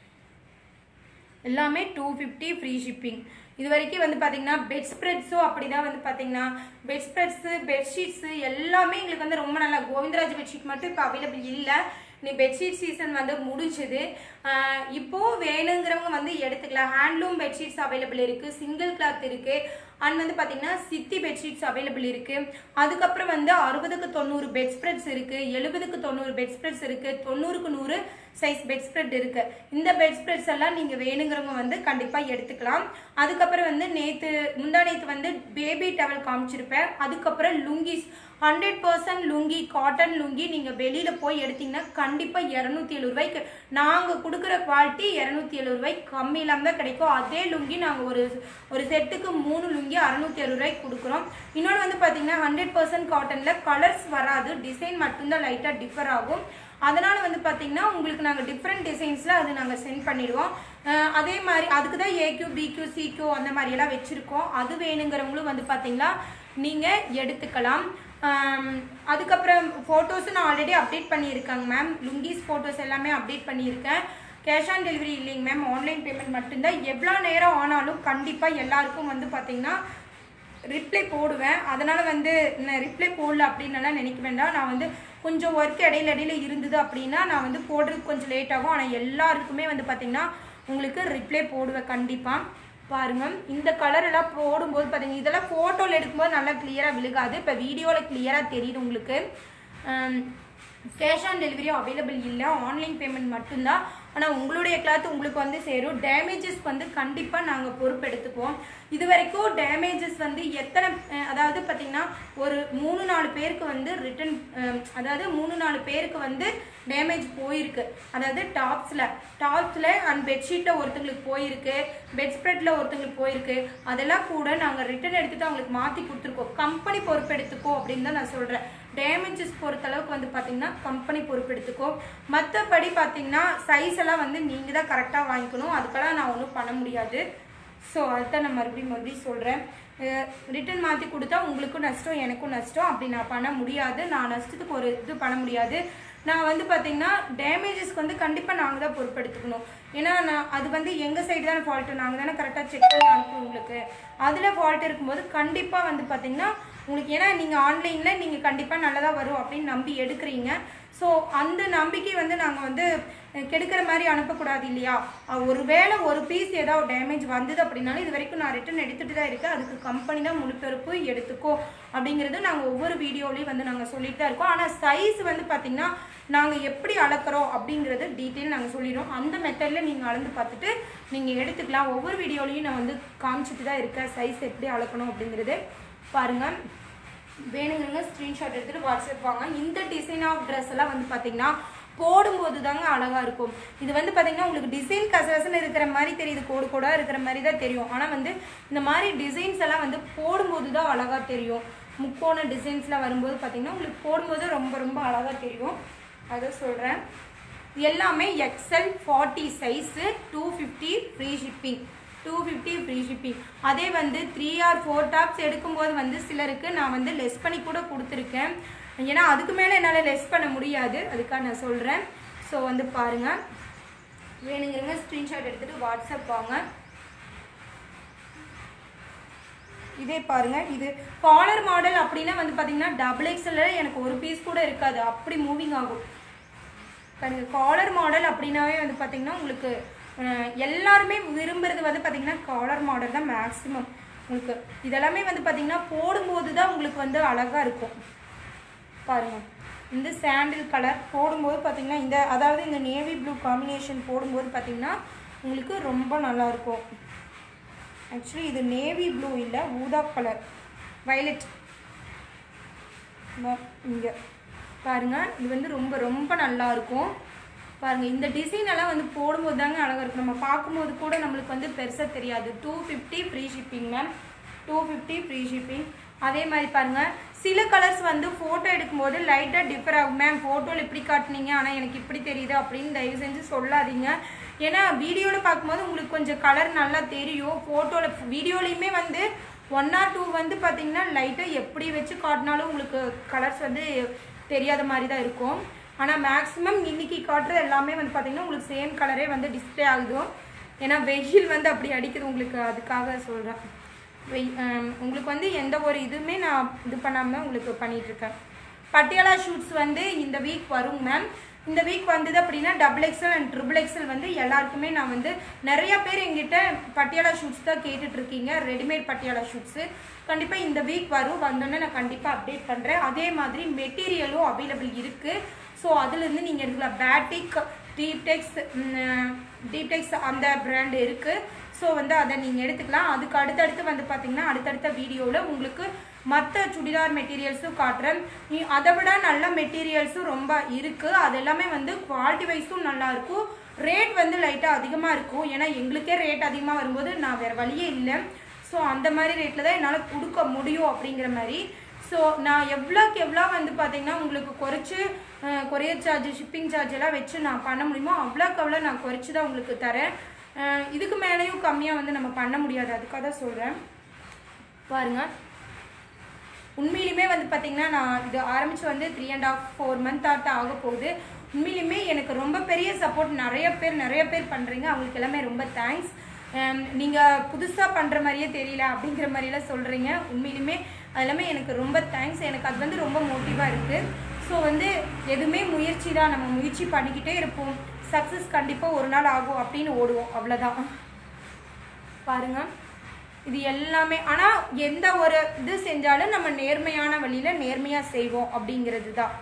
எல்லாமே டூ ஃபிஃப்டி ஃப்ரீ ஷிப்பிங் இது வரைக்கும் வந்து பார்த்தீங்கன்னா பெட் ஸ்ப்ரெட்ஸும் அப்படி தான் வந்து பார்த்தீங்கன்னா பெட் ஸ்ப்ரெட்ஸு பெட்ஷீட்ஸு எல்லாமே எங்களுக்கு வந்து ரொம்ப நல்லா கோவிந்தராஜ் பெட்ஷீட் மட்டும் இப்போ அவைலபிள் இல்லை நீ பெட்ஷீட் சீசன் வந்து முடிஞ்சுது ஆஹ் இப்போ வேணுங்கிறவங்க வந்து எடுத்துக்கலாம் ஹேண்ட்லூம் பெட்ஷீட்ஸ் அவைலபிள் இருக்கு சிங்கிள் கிளாத் இருக்கு அண்ட் வந்து பாத்தீங்கன்னா சித்தி பெட்ஷீட்ஸ் அவைலபிள் இருக்கு அதுக்கப்புறம் வந்து அறுபதுக்கு தொண்ணூறு பெட் ஸ்ப்ரெட்ஸ் இருக்கு எழுபதுக்கு தொண்ணூறு பெட் ஸ்ப்ரெட்ஸ் இருக்கு தொண்ணூறுக்கு நூறு சைஸ் பெட் ஸ்ப்ரெட் இருக்கு இந்த பெட் ஸ்ப்ரெட்ஸ் எல்லாம் நீங்க வேணுங்கிறவங்க வந்து கண்டிப்பா எடுத்துக்கலாம் அதுக்கப்புறம் வந்து நேத்து முந்தா நேத்து வந்து பேபி டவல் காமிச்சிருப்பேன் அதுக்கப்புறம் lungis hundred percent lungi cotton lungi நீங்க வெளியில போய் எடுத்தீங்கன்னா கண்டிப்பா இரநூத்தி எழுபது ரூபாய்க்கு நாங்க கொடுக்குற குவாலிட்டி இரநூத்தி எழுபது ரூபாய்க்கு கம்மி இல்லாம தான் கிடைக்கும் அதே லுங்கி நாங்க ஒரு ஒரு செட்டுக்கு மூணு லுங்கி அறுநூத்தி அறுபது ரூபாய்க்கு கொடுக்குறோம் இன்னொன்று வந்து பாத்தீங்கன்னா ஹண்ட்ரட் பர்சன்ட் காட்டன்ல கலர்ஸ் வராது டிசைன் மட்டும்தான் லைட்டா டிஃபர் ஆகும் அதனால வந்து பாத்தீங்கன்னா உங்களுக்கு நாங்க டிஃப்ரெண்ட் டிசைன்ஸ்ல அது நாங்க சென்ட் பண்ணிடுவோம் அஹ் அதே மாதிரி அதுக்கு தான் ஏக்யூ பிக்யூ சிக்யூ அந்த மாதிரி எல்லாம் வச்சிருக்கோம் அது வேணுங்கிறவங்களும் வந்து பாத்தீங்கன்னா நீங்க எடுத்துக்கலாம் ஆம், அதுக்கப்புறம் ஃபோட்டோஸும் நான் ஆல்ரெடி அப்டேட் பண்ணியிருக்கேங்க மேம் லுங்கீஸ் ஃபோட்டோஸ் எல்லாமே அப்டேட் பண்ணியிருக்கேன் கேஷ் ஆன் டெலிவரி இல்லைங்க மேம் ஆன்லைன் பேமெண்ட் மட்டும்தான் எவ்வளோ நேரம் ஆனாலும் கண்டிப்பாக எல்லாருக்கும் வந்து பார்த்தீங்கன்னா ரிப்ளை போடுவேன் அதனால வந்து நான் ரிப்ளை போடல அப்படின்னு எல்லாம் நினைக்க வேண்டாம் நான் வந்து கொஞ்சம் ஒர்க் இடையில இடையில இருந்தது அப்படின்னா நான் வந்து போடுறதுக்கு கொஞ்சம் லேட் ஆகும் ஆனால் எல்லாருக்குமே வந்து பார்த்தீங்கன்னா உங்களுக்கு ரிப்ளை போடுவேன் கண்டிப்பாக பாருங்க இந்த கலர் எல்லாம் போடும்போது பார்த்தீங்க இதெல்லாம் ஃபோட்டோவில் எடுக்கும்போது நல்லா கிளியராக விழுகாது இப்போ வீடியோவில் கிளியராக தெரியுது உங்களுக்கு கேஷ் ஆன் டெலிவரி அவைலபிள் இல்லை ஆன்லைன் பேமெண்ட் மட்டும்தான் ஆனால் உங்களுடைய கிளாத் உங்களுக்கு வந்து சேரும் டேமேஜஸ் வந்து கண்டிப்பாக நாங்கள் பொறுப்பெடுத்துக்குவோம் இது வரைக்கும் டேமேஜஸ் வந்து எத்தனை அஹ், அதாவது பார்த்தீங்கன்னா ஒரு மூணு நாலு பேருக்கு வந்து ரிட்டன் அதாவது மூணு நாலு பேருக்கு வந்து டேமேஜ் போயிருக்கு அதாவது டாப்ஸில் டாப்ஸில் அண்ட் பெட்ஷீட்டில் ஒருத்தங்களுக்கு போயிருக்கு பெட் ஸ்ப்ரெட்டில் ஒருத்தங்களுக்கு போயிருக்கு அதெல்லாம் கூட நாங்கள் ரிட்டன் எடுத்துட்டு அவங்களுக்கு மாற்றி கொடுத்துருக்கோம் கம்பெனி பொறுப்பெடுத்துக்கோ அப்படின்னு தான் நான் சொல்கிறேன் டேமேஜஸ் பொறுத்தளவுக்கு வந்து பார்த்தீங்கன்னா கம்பெனி பொறுப்பெடுத்துக்கோ மற்றபடி பார்த்தீங்கன்னா சைஸ் எல்லாம் வந்து நீங்கள் தான் கரெக்டாக வாங்கிக்கணும் அதுக்கெல்லாம் நான் ஒன்றும் பண்ண முடியாது ஸோ அதுதான் நான் மறுபடியும் மறுபடியும் சொல்கிறேன் ரிட்டன் மாற்றி கொடுத்தா உங்களுக்கும் நஷ்டம் எனக்கும் நஷ்டம் அப்படி நான் பண்ண முடியாது நான் நஷ்டத்துக்கு ஒரு இது பண்ண முடியாது நான் வந்து பார்த்தீங்கன்னா டேமேஜஸ்க்கு வந்து கண்டிப்பாக நாங்கள் தான் பொறுப்பெடுத்துக்கணும் ஏன்னா நான் அது வந்து எங்கள் சைடு தானே ஃபால்ட்டு நாங்கள் தானே கரெக்டாக செக் பண்ணி அனுப்புவோம் உங்களுக்கு அதில் ஃபால்ட் இருக்கும்போது கண்டிப்பாக வந்து பார்த்தீங்கன்னா உங்களுக்கு ஏன்னா நீங்கள் ஆன்லைனில் நீங்கள் கண்டிப்பாக நல்லதாக வரும் அப்படின்னு நம்பி எடுக்கிறீங்க ஸோ அந்த நம்பிக்கை வந்து நாங்கள் வந்து அஹ், கெடுக்கிற மாதிரி அனுப்பக்கூடாது இல்லையா அஹ், ஒருவேளை ஒரு பீஸ் ஏதாவது டேமேஜ் வந்தது அப்படின்னாலும் இது வரைக்கும் நான் ரிட்டன் எடுத்துகிட்டு தான் இருக்கேன் அதுக்கு கம்பெனி தான் முழு பொறுப்பு எடுத்துக்கோ அப்படிங்கிறது நாங்கள் ஒவ்வொரு வீடியோலையும் வந்து நாங்கள் சொல்லிட்டு தான் இருக்கோம் ஆனால் சைஸ் வந்து பார்த்திங்கன்னா நாங்கள் எப்படி அளக்குறோம் அப்படிங்கிறது டீட்டெயில் நாங்கள் சொல்லிடுறோம் அந்த மெத்தடில் நீங்கள் அளந்து பார்த்துட்டு நீங்கள் எடுத்துக்கலாம் ஒவ்வொரு வீடியோலையும் நான் வந்து காமிச்சிட்டு தான் இருக்கேன் சைஸ் எப்படி அளக்கணும் அப்படிங்கிறது பாருங்கள் வேணுங்கிறவங்க ஸ்க்ரீன்ஷாட் எடுத்துகிட்டு வாட்ஸ்அப் வாங்க இந்த டிசைன் ஆஃப் ட்ரெஸ் எல்லாம் வந்து பார்த்தீங்கன்னா போடும்போது தாங்க அழகா இருக்கும் இது வந்து பார்த்தீங்கன்னா உங்களுக்கு டிசைன் கசகசன்னு இருக்கிற மாதிரி தெரியுது கோடு கோடா இருக்கிற மாதிரி தான் தெரியும் ஆனால் வந்து இந்த மாதிரி டிசைன்ஸ் எல்லாம் வந்து போடும்போது தான் அழகா தெரியும் முக்கோண டிசைன்ஸ்லாம் வரும்போது பார்த்தீங்கன்னா உங்களுக்கு போடும்போது ரொம்ப ரொம்ப அழகா தெரியும் அதை சொல்கிறேன் எல்லாமே XL forty size two fifty free shipping two fifty free shipping அதே வந்து த்ரீ ஆர் ஃபோர் டாப்ஸ் எடுக்கும்போது வந்து சிலருக்கு நான் வந்து லெஸ் பண்ணி கூட கொடுத்துருக்கேன் ஏன்னா அதுக்கு மேலே என்னால் லெஸ் பண்ண முடியாது அதுக்காக நான் சொல்கிறேன் ஸோ வந்து பாருங்கள் வேணுங்கிறவங்க ஸ்க்ரீன்ஷாட் எடுத்துகிட்டு வாட்ஸ்அப் வாங்க இதே பாருங்க இது காலர் மாடல் அப்படின்னா வந்து பார்த்தீங்கன்னா டபுள் எக்ஸ்எல்ல எனக்கு ஒரு பீஸ் கூட இருக்காது அப்படி மூவிங் ஆகும் பாருங்க காலர் மாடல் அப்படின்னாவே வந்து பார்த்தீங்கன்னா உங்களுக்கு அஹ், எல்லாருமே விரும்புறது வந்து பார்த்தீங்கன்னா காலர் மாடல் தான் மேக்ஸிமம் உங்களுக்கு இதெல்லாமே வந்து பார்த்தீங்கன்னா போடும்போது தான் உங்களுக்கு வந்து அழகாக இருக்கும் பாருங்க இந்த சாண்டில் கலர் போடும்போது பார்த்தீங்கன்னா இந்த அதாவது இந்த நேவி ப்ளூ காம்பினேஷன் போடும்போது பார்த்தீங்கன்னா உங்களுக்கு ரொம்ப நல்லா இருக்கும் ஆக்சுவலி இது நேவி ப்ளூ இல்லை ஊதா கலர் வயலட் இங்கே பாருங்க இது வந்து ரொம்ப ரொம்ப நல்லா இருக்கும் பாருங்க இந்த டிசைன் எல்லாம் வந்து போடும்போது தாங்க அழகா இருக்கும் நம்ம பார்க்கும்போது கூட நம்மளுக்கு வந்து பெருசா தெரியாது two fifty free shipping ma'am two fifty free shipping அதே மாதிரி பாருங்க சில கலர்ஸ் வந்து ஃபோட்டோ எடுக்கும்போது லைட்டாக டிஃபர் ஆகும் மேம் ஃபோட்டோவில் இப்படி காட்டுனீங்க ஆனால் எனக்கு இப்படி தெரியுது அப்படின்னு தயவு செஞ்சு சொல்லாதீங்க ஏன்னா வீடியோவில் பார்க்கும்போது உங்களுக்கு கொஞ்சம் கலர் நல்லா தெரியும் ஃபோட்டோவில் வீடியோலையுமே வந்து ஒன் ஆர் டூ வந்து பார்த்தீங்கன்னா லைட்டாக எப்படி வச்சு காட்டினாலும் உங்களுக்கு கலர்ஸ் வந்து தெரியாத மாதிரி தான் இருக்கும் ஆனால் மேக்ஸிமம் இன்னைக்கு காட்டுறது எல்லாமே வந்து பார்த்தீங்கன்னா உங்களுக்கு சேம் கலரே வந்து டிஸ்ப்ளே ஆகுது ஏன்னா வெயில் வந்து அப்படி அடிக்குது உங்களுக்கு அதுக்காக சொல்கிறேன் வெய் ஆம், உங்களுக்கு வந்து எந்த ஒரு இதுவுமே நான் இது பண்ணாமல் உங்களுக்கு பண்ணிகிட்ருக்கேன் பட்டியாலா ஷூட்ஸ் வந்து இந்த வீக் வரும் மேம் இந்த வீக் வந்தது அப்படின்னா double XL and triple XL வந்து எல்லாருக்குமே நான் வந்து நிறைய பேர் எங்கிட்ட பட்டியாலா ஷூட்ஸ் தான் கேட்டுட்டு இருக்கீங்க ரெடிமேட் பட்டியாலா ஷூட்ஸு கண்டிப்பாக இந்த வீக் வரும் வந்தோடனே நான் கண்டிப்பாக அப்டேட் பண்ணுறேன் அதே மாதிரி மெட்டீரியலும் அவைலபிள் இருக்குது ஸோ அதுலேருந்து நீங்கள் எடுக்கலாம் பேட்டிக் டீடெக்ஸ் டீடெக்ஸ் அந்த பிராண்ட் இருக்குது ஸோ வந்து அதை நீங்கள் எடுத்துக்கலாம் அதுக்கு அடுத்தடுத்து வந்து பார்த்தீங்கன்னா அடுத்தடுத்த வீடியோவில் உங்களுக்கு மற்ற சுடிதார் மெட்டீரியல்ஸும் காட்டுறேன் நீ- அதை விட நல்ல மெட்டீரியல்ஸும் ரொம்ப இருக்குது அது எல்லாமே வந்து குவாலிட்டி வைஸும் நல்லா இருக்கும் ரேட் வந்து லைட்டாக அதிகமாக இருக்கும் ஏன்னா எங்களுக்கே ரேட் அதிகமாக வரும்போது நான் வேறு வழியே இல்லை ஸோ அந்த மாதிரி ரேட்டில் தான் என்னால் கொடுக்க முடியும் அப்படிங்கிற மாதிரி ஸோ நான் எவ்வளோக்கு எவ்வளோ வந்து பார்த்தீங்கன்னா உங்களுக்கு குறைச்சி கொரியர் சார்ஜ் ஷிப்பிங் சார்ஜ் எல்லாம் வச்சு நான் பண்ண முடியுமோ அவ்வளோக்கு அவ்வளோ நான் குறைச்சி தான் உங்களுக்கு தரேன் அஹ் இதுக்கு மேலேயும் கம்மியாக வந்து நம்ம பண்ண முடியாது அதுக்காக தான் சொல்கிறேன் பாருங்கள் உண்மையிலுமே வந்து பார்த்தீங்கன்னா நான் இது ஆரம்பித்து வந்து three and half four month ஆட்ட ஆக போகுது உண்மையிலுமே எனக்கு ரொம்ப பெரிய சப்போர்ட் நிறைய பேர் நிறைய பேர் பண்ணுறீங்க அவங்களுக்கு எல்லாமே ரொம்ப தேங்க்ஸ் நீங்கள் புதுசாக பண்ணுற மாதிரியே தெரியல அப்படிங்கிற மாதிரியெல்லாம் சொல்கிறீங்க உண்மையிலுமே அது எல்லாமே எனக்கு ரொம்ப தேங்க்ஸ் எனக்கு அது வந்து ரொம்ப மோட்டிவாக இருக்குது ஸோ வந்து எதுவுமே முயற்சி தான் நம்ம முயற்சி பண்ணிக்கிட்டே இருப்போம் சக்ஸஸ் கண்டிப்பாக ஒரு நாள் ஆகும் அப்படின்னு ஓடுவோம் அவ்வளோதான் பாருங்க இது எல்லாமே ஆனால் எந்த ஒரு இது செஞ்சாலும் நம்ம நேர்மையான வழியில் நேர்மையாக செய்வோம் அப்படிங்கிறது தான்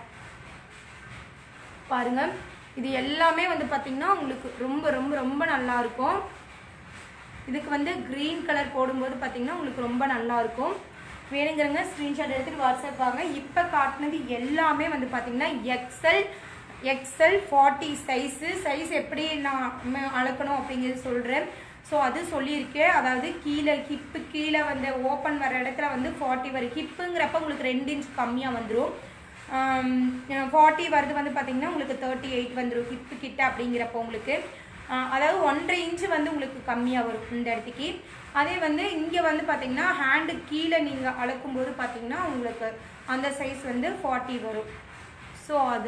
பாருங்க இது எல்லாமே வந்து பார்த்தீங்கன்னா உங்களுக்கு ரொம்ப ரொம்ப ரொம்ப நல்லா இருக்கும் இதுக்கு வந்து க்ரீன் கலர் போடும்போது பார்த்தீங்கன்னா உங்களுக்கு ரொம்ப நல்லா இருக்கும் வேணுங்கிறவங்க ஸ்க்ரீன்ஷாட் எடுத்துட்டு வாட்ஸ்அப் வாங்க இப்போ காட்டினது எல்லாமே வந்து பார்த்தீங்கன்னா XL XL forty size size எப்படி நான் ம- அளக்கணும் அப்படிங்கிறது சொல்கிறேன் ஸோ அது சொல்லியிருக்கேன் அதாவது கீழே ஹிப்பு கீழே வந்து ஓப்பன் வர இடத்துல வந்து ஃபார்ட்டி வரும் ஹிப்புங்கிறப்ப உங்களுக்கு ரெண்டு இன்ச் கம்மியாக வந்துடும் ஃபார்ட்டி வருது வந்து பார்த்தீங்கன்னா உங்களுக்கு தேர்ட்டி எயிட் வந்துடும் ஹிப்பு கிட்ட அப்படிங்கிறப்போ உங்களுக்கு ஆஹ் அதாவது ஒன்றரை இன்ச்சு வந்து உங்களுக்கு கம்மியாக வரும் இந்த இடத்துக்கு அதே வந்து இங்கே வந்து பார்த்தீங்கன்னா ஹேண்டு கீழே நீங்கள் அளக்கும்போது பார்த்தீங்கன்னா உங்களுக்கு அந்த சைஸ் வந்து ஃபார்ட்டி வரும் ஸோ அது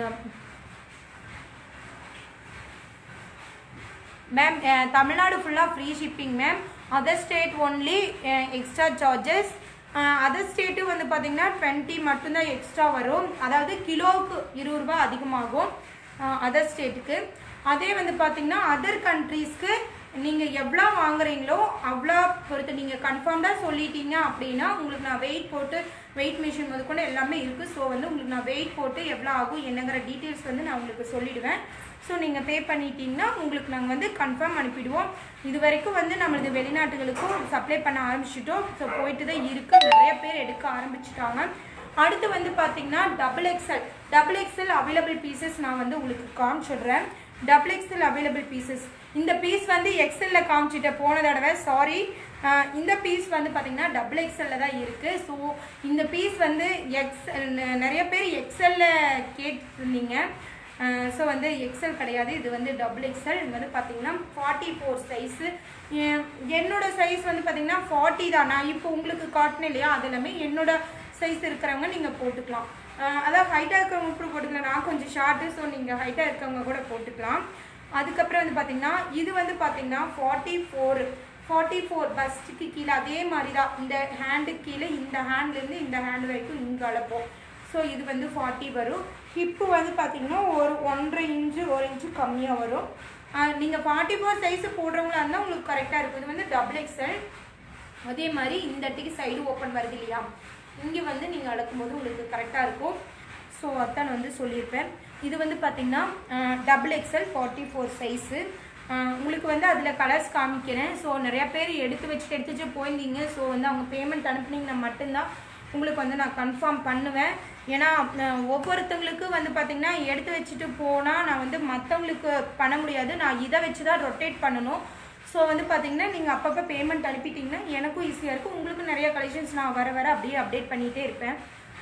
மேம் தமிழ்நாடு ஃபுல்லாக free shipping ma'am other state only extra charges other state வந்து பார்த்தீங்கன்னா டுவெண்ட்டி மட்டும்தான் எக்ஸ்ட்ரா வரும் அதாவது கிலோவுக்கு இருபது ரூபாய் அதிகமாகும் அதர் ஸ்டேட்டுக்கு அதே வந்து பார்த்தீங்கன்னா அதர் கண்ட்ரீஸ்க்கு நீங்கள் எவ்வளோ வாங்குறீங்களோ அவ்வளோ பொறுத்து நீங்கள் கன்ஃபார்ம்டாக சொல்லிட்டீங்க அப்படின்னா உங்களுக்கு நான் வெயிட் போட்டு வெயிட் மிஷின் முதற்கொண்டு எல்லாமே இருக்குது ஸோ வந்து உங்களுக்கு நான் வெயிட் போட்டு எவ்வளோ ஆகும் என்னங்கிற டீட்டெயில்ஸ் வந்து நான் உங்களுக்கு சொல்லிடுவேன் ஸோ நீங்கள் பே பண்ணிட்டீங்கன்னா உங்களுக்கு நாங்கள் வந்து கன்ஃபார்ம் அனுப்பிடுவோம் இது வரைக்கும் வந்து நம்மளது வெளிநாட்டுகளுக்கும் சப்ளை பண்ண ஆரம்பிச்சிட்டோம் ஸோ போயிட்டு தான் இருக்குது நிறைய பேர் எடுக்க ஆரம்பிச்சிட்டாங்க அடுத்து வந்து பார்த்தீங்கன்னா double XL double XL available pieces நான் வந்து உங்களுக்கு காமிச்சிடுறேன் டபுள் எக்ஸல் அவைலபிள் பீசஸ் இந்த பீஸ் வந்து எக்ஸல்ல காமிச்சிட்டேன் போன தடவை சாரி இந்த பீஸ் வந்து பார்த்தீங்கன்னா டபுள் எக்ஸல்ல தான் இருக்குது ஸோ இந்த பீஸ் வந்து எக்ஸ் நிறைய பேர் எக்ஸல்ல கேட்டிருந்தீங்க ஸோ வந்து எக்ஸல் கிடையாது இது வந்து டபுள் எக்ஸல் இது வந்து பார்த்தீங்கன்னா ஃபார்ட்டி ஃபோர் சைஸு என்னோட சைஸ் வந்து பார்த்தீங்கன்னா ஃபார்ட்டி தான் நான் இப்போ உங்களுக்கு காட்டினேன் இல்லையா அது எல்லாமே என்னோட சைஸ் இருக்கிறவங்க நீங்கள் போட்டுக்கலாம் அஹ் அதாவது ஹைட்டாக இருக்கிறவங்க கூட போட்டுக்கலாம் நான் கொஞ்சம் ஷார்ட்டு ஸோ நீங்கள் ஹைட்டாக இருக்கிறவங்க கூட போட்டுக்கலாம் அதுக்கப்புறம் வந்து பார்த்தீங்கன்னா இது வந்து பார்த்தீங்கன்னா ஃபார்ட்டி ஃபோர் ஃபார்ட்டி ஃபோர் பஸ்ட்டுக்கு கீழே அதே மாதிரி தான் இந்த ஹேண்டுக்கு கீழே இந்த ஹேண்ட்லேருந்து இந்த ஹேண்ட் வரைக்கும் இங்கே அளப்போம் ஸோ இது வந்து ஃபார்ட்டி வரும் ஹிப்பு வந்து பார்த்தீங்கன்னா ஒரு ஒன்றரை இன்ச்சு ஒரு இன்ச்சு கம்மியாக வரும் நீங்கள் ஃபார்ட்டி ஃபோர் சைஸு போடுறவங்களா இருந்தால் உங்களுக்கு கரெக்டாக இருக்கும் இது வந்து டபுள் எக்ஸல் அதே மாதிரி இந்த இடத்துக்கு சைடு ஓப்பன் வருது இல்லையா இங்கே வந்து நீங்கள் அளக்கும்போது உங்களுக்கு கரெக்டாக இருக்கும் ஸோ அதான் நான் வந்து சொல்லியிருப்பேன் இது வந்து பார்த்தீங்கன்னா double XL forty four size உங்களுக்கு வந்து அதில் கலர்ஸ் காமிக்கிறேன் ஸோ நிறையா பேர் எடுத்து வச்சுட்டு எடுத்து வச்சு போயிருந்தீங்க ஸோ வந்து அவங்க பேமெண்ட் அனுப்புனீங்கன்னா மட்டும்தான் உங்களுக்கு வந்து நான் கன்ஃபார்ம் பண்ணுவேன் ஏன்னா அஹ், ஒவ்வொருத்தங்களுக்கு வந்து பார்த்தீங்கன்னா எடுத்து வச்சுட்டு போனால் நான் வந்து மற்றவங்களுக்கு பண்ண முடியாது நான் இதை வச்சு தான் ரொட்டேட் பண்ணணும் ஸோ வந்து பார்த்தீங்கன்னா நீங்கள் அப்பப்போ பேமெண்ட் அனுப்பிட்டீங்கன்னா எனக்கும் ஈஸியாக இருக்கும் உங்களுக்கு நிறைய கலெக்ஷன்ஸ் நான் வர வர அப்படியே அப்டேட் பண்ணிகிட்டே இருப்பேன்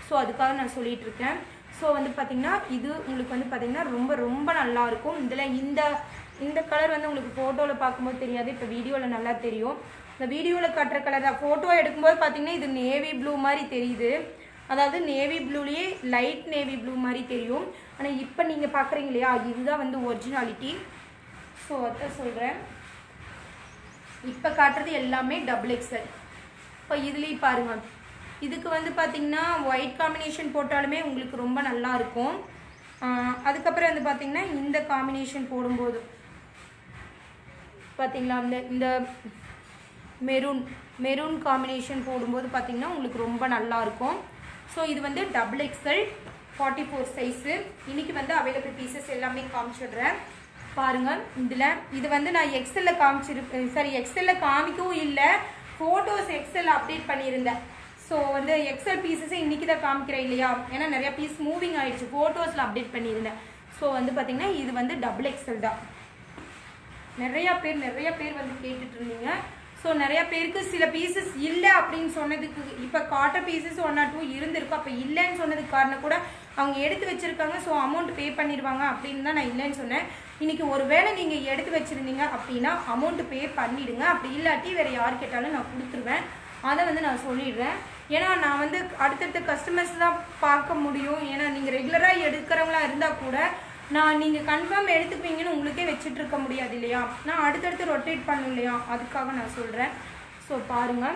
ஸோ அதுக்காக நான் சொல்லிட்டு இருக்கேன் ஸோ வந்து பார்த்தீங்கன்னா இது உங்களுக்கு வந்து பார்த்தீங்கன்னா ரொம்ப ரொம்ப நல்லா இருக்கும் இதில் இந்த இந்த கலர் வந்து உங்களுக்கு ஃபோட்டோவில் பார்க்கும்போது தெரியாது இப்போ வீடியோவில் நல்லா தெரியும் இந்த வீடியோவில் காட்டுற கலர் தான் ஃபோட்டோ எடுக்கும்போது பார்த்தீங்கன்னா இது நேவி ப்ளூ மாதிரி தெரியுது அதாவது நேவி ப்ளூலேயே லைட் நேவி ப்ளூ மாதிரி தெரியும் ஆனால் இப்போ நீங்கள் பார்க்குறீங்க இல்லையா இதுதான் வந்து ஒரிஜினாலிட்டி ஸோ அதான் சொல்கிறேன் இப்போ காட்டுறது எல்லாமே டபுள் எக்ஸல் இப்போ இதுலேயும் பாருங்க இதுக்கு வந்து பார்த்தீங்கன்னா ஒயிட் காம்பினேஷன் போட்டாலுமே உங்களுக்கு ரொம்ப நல்லா இருக்கும் ஆஹ் அதுக்கப்புறம் வந்து பார்த்தீங்கன்னா இந்த காம்பினேஷன் போடும்போது பார்த்தீங்களா இந்த இந்த மெரூன் மெரூன் காம்பினேஷன் போடும்போது பார்த்தீங்கன்னா உங்களுக்கு ரொம்ப நல்லா இருக்கும் ஸோ இது வந்து double XL forty four size இன்னைக்கு வந்து அவைலபிள் பீசஸ் எல்லாமே காமிச்சிடுறேன் பாருங்க இதில் இது வந்து நான் எக்ஸல்ல காமிச்சிருக்கேன் சாரி எக்ஸல்ல காமிக்கவும் இல்லை ஃபோட்டோஸ் எக்ஸல் அப்டேட் பண்ணியிருந்தேன் ஸோ வந்து எக்ஸல் பீசஸை இன்னைக்கு தான் காமிக்கிறேன் இல்லையா ஏன்னா நிறைய பீஸ் மூவிங் ஆயிடுச்சு ஃபோட்டோஸில் அப்டேட் பண்ணியிருந்தேன் ஸோ வந்து பார்த்தீங்கன்னா இது வந்து டபுள் எக்ஸல் தான் நிறைய பேர் நிறைய பேர் வந்து கேட்டுட்டு இருந்தீங்க ஸோ நிறைய பேருக்கு சில பீசஸ் இல்லை அப்படின்னு சொன்னதுக்கு இப்போ காட்டர் பீசஸ் ஒன் ஆர் டூ இருந்திருக்கும் அப்போ இல்லைன்னு சொன்னதுக்கு காரணம் கூட அவங்க எடுத்து வச்சிருக்காங்க ஸோ அமௌண்ட் பே பண்ணிடுவாங்க அப்படின்னு தான் நான் இல்லைன்னு சொன்னேன் இன்னைக்கு ஒருவேளை நீங்கள் எடுத்து வச்சிருந்தீங்க அப்படின்னா அமௌண்ட் பே பண்ணிடுங்க அப்படி இல்லாட்டி வேற யார் கேட்டாலும் நான் கொடுத்துருவேன் அதை வந்து நான் சொல்லிடுறேன் ஏன்னா நான் வந்து அடுத்தடுத்த கஸ்டமர்ஸ் தான் பார்க்க முடியும் ஏன்னா நீங்கள் ரெகுலராக எடுக்கிறவங்களா இருந்தால் கூட நான் நீங்கள் கன்ஃபார்ம் எடுத்துப்பீங்கன்னு உங்களுக்கே வச்சுட்டு இருக்க முடியாது இல்லையா நான் அடுத்தடுத்து ரொட்டேட் பண்ணும் இல்லையா அதுக்காக நான் சொல்கிறேன் ஸோ பாருங்கள்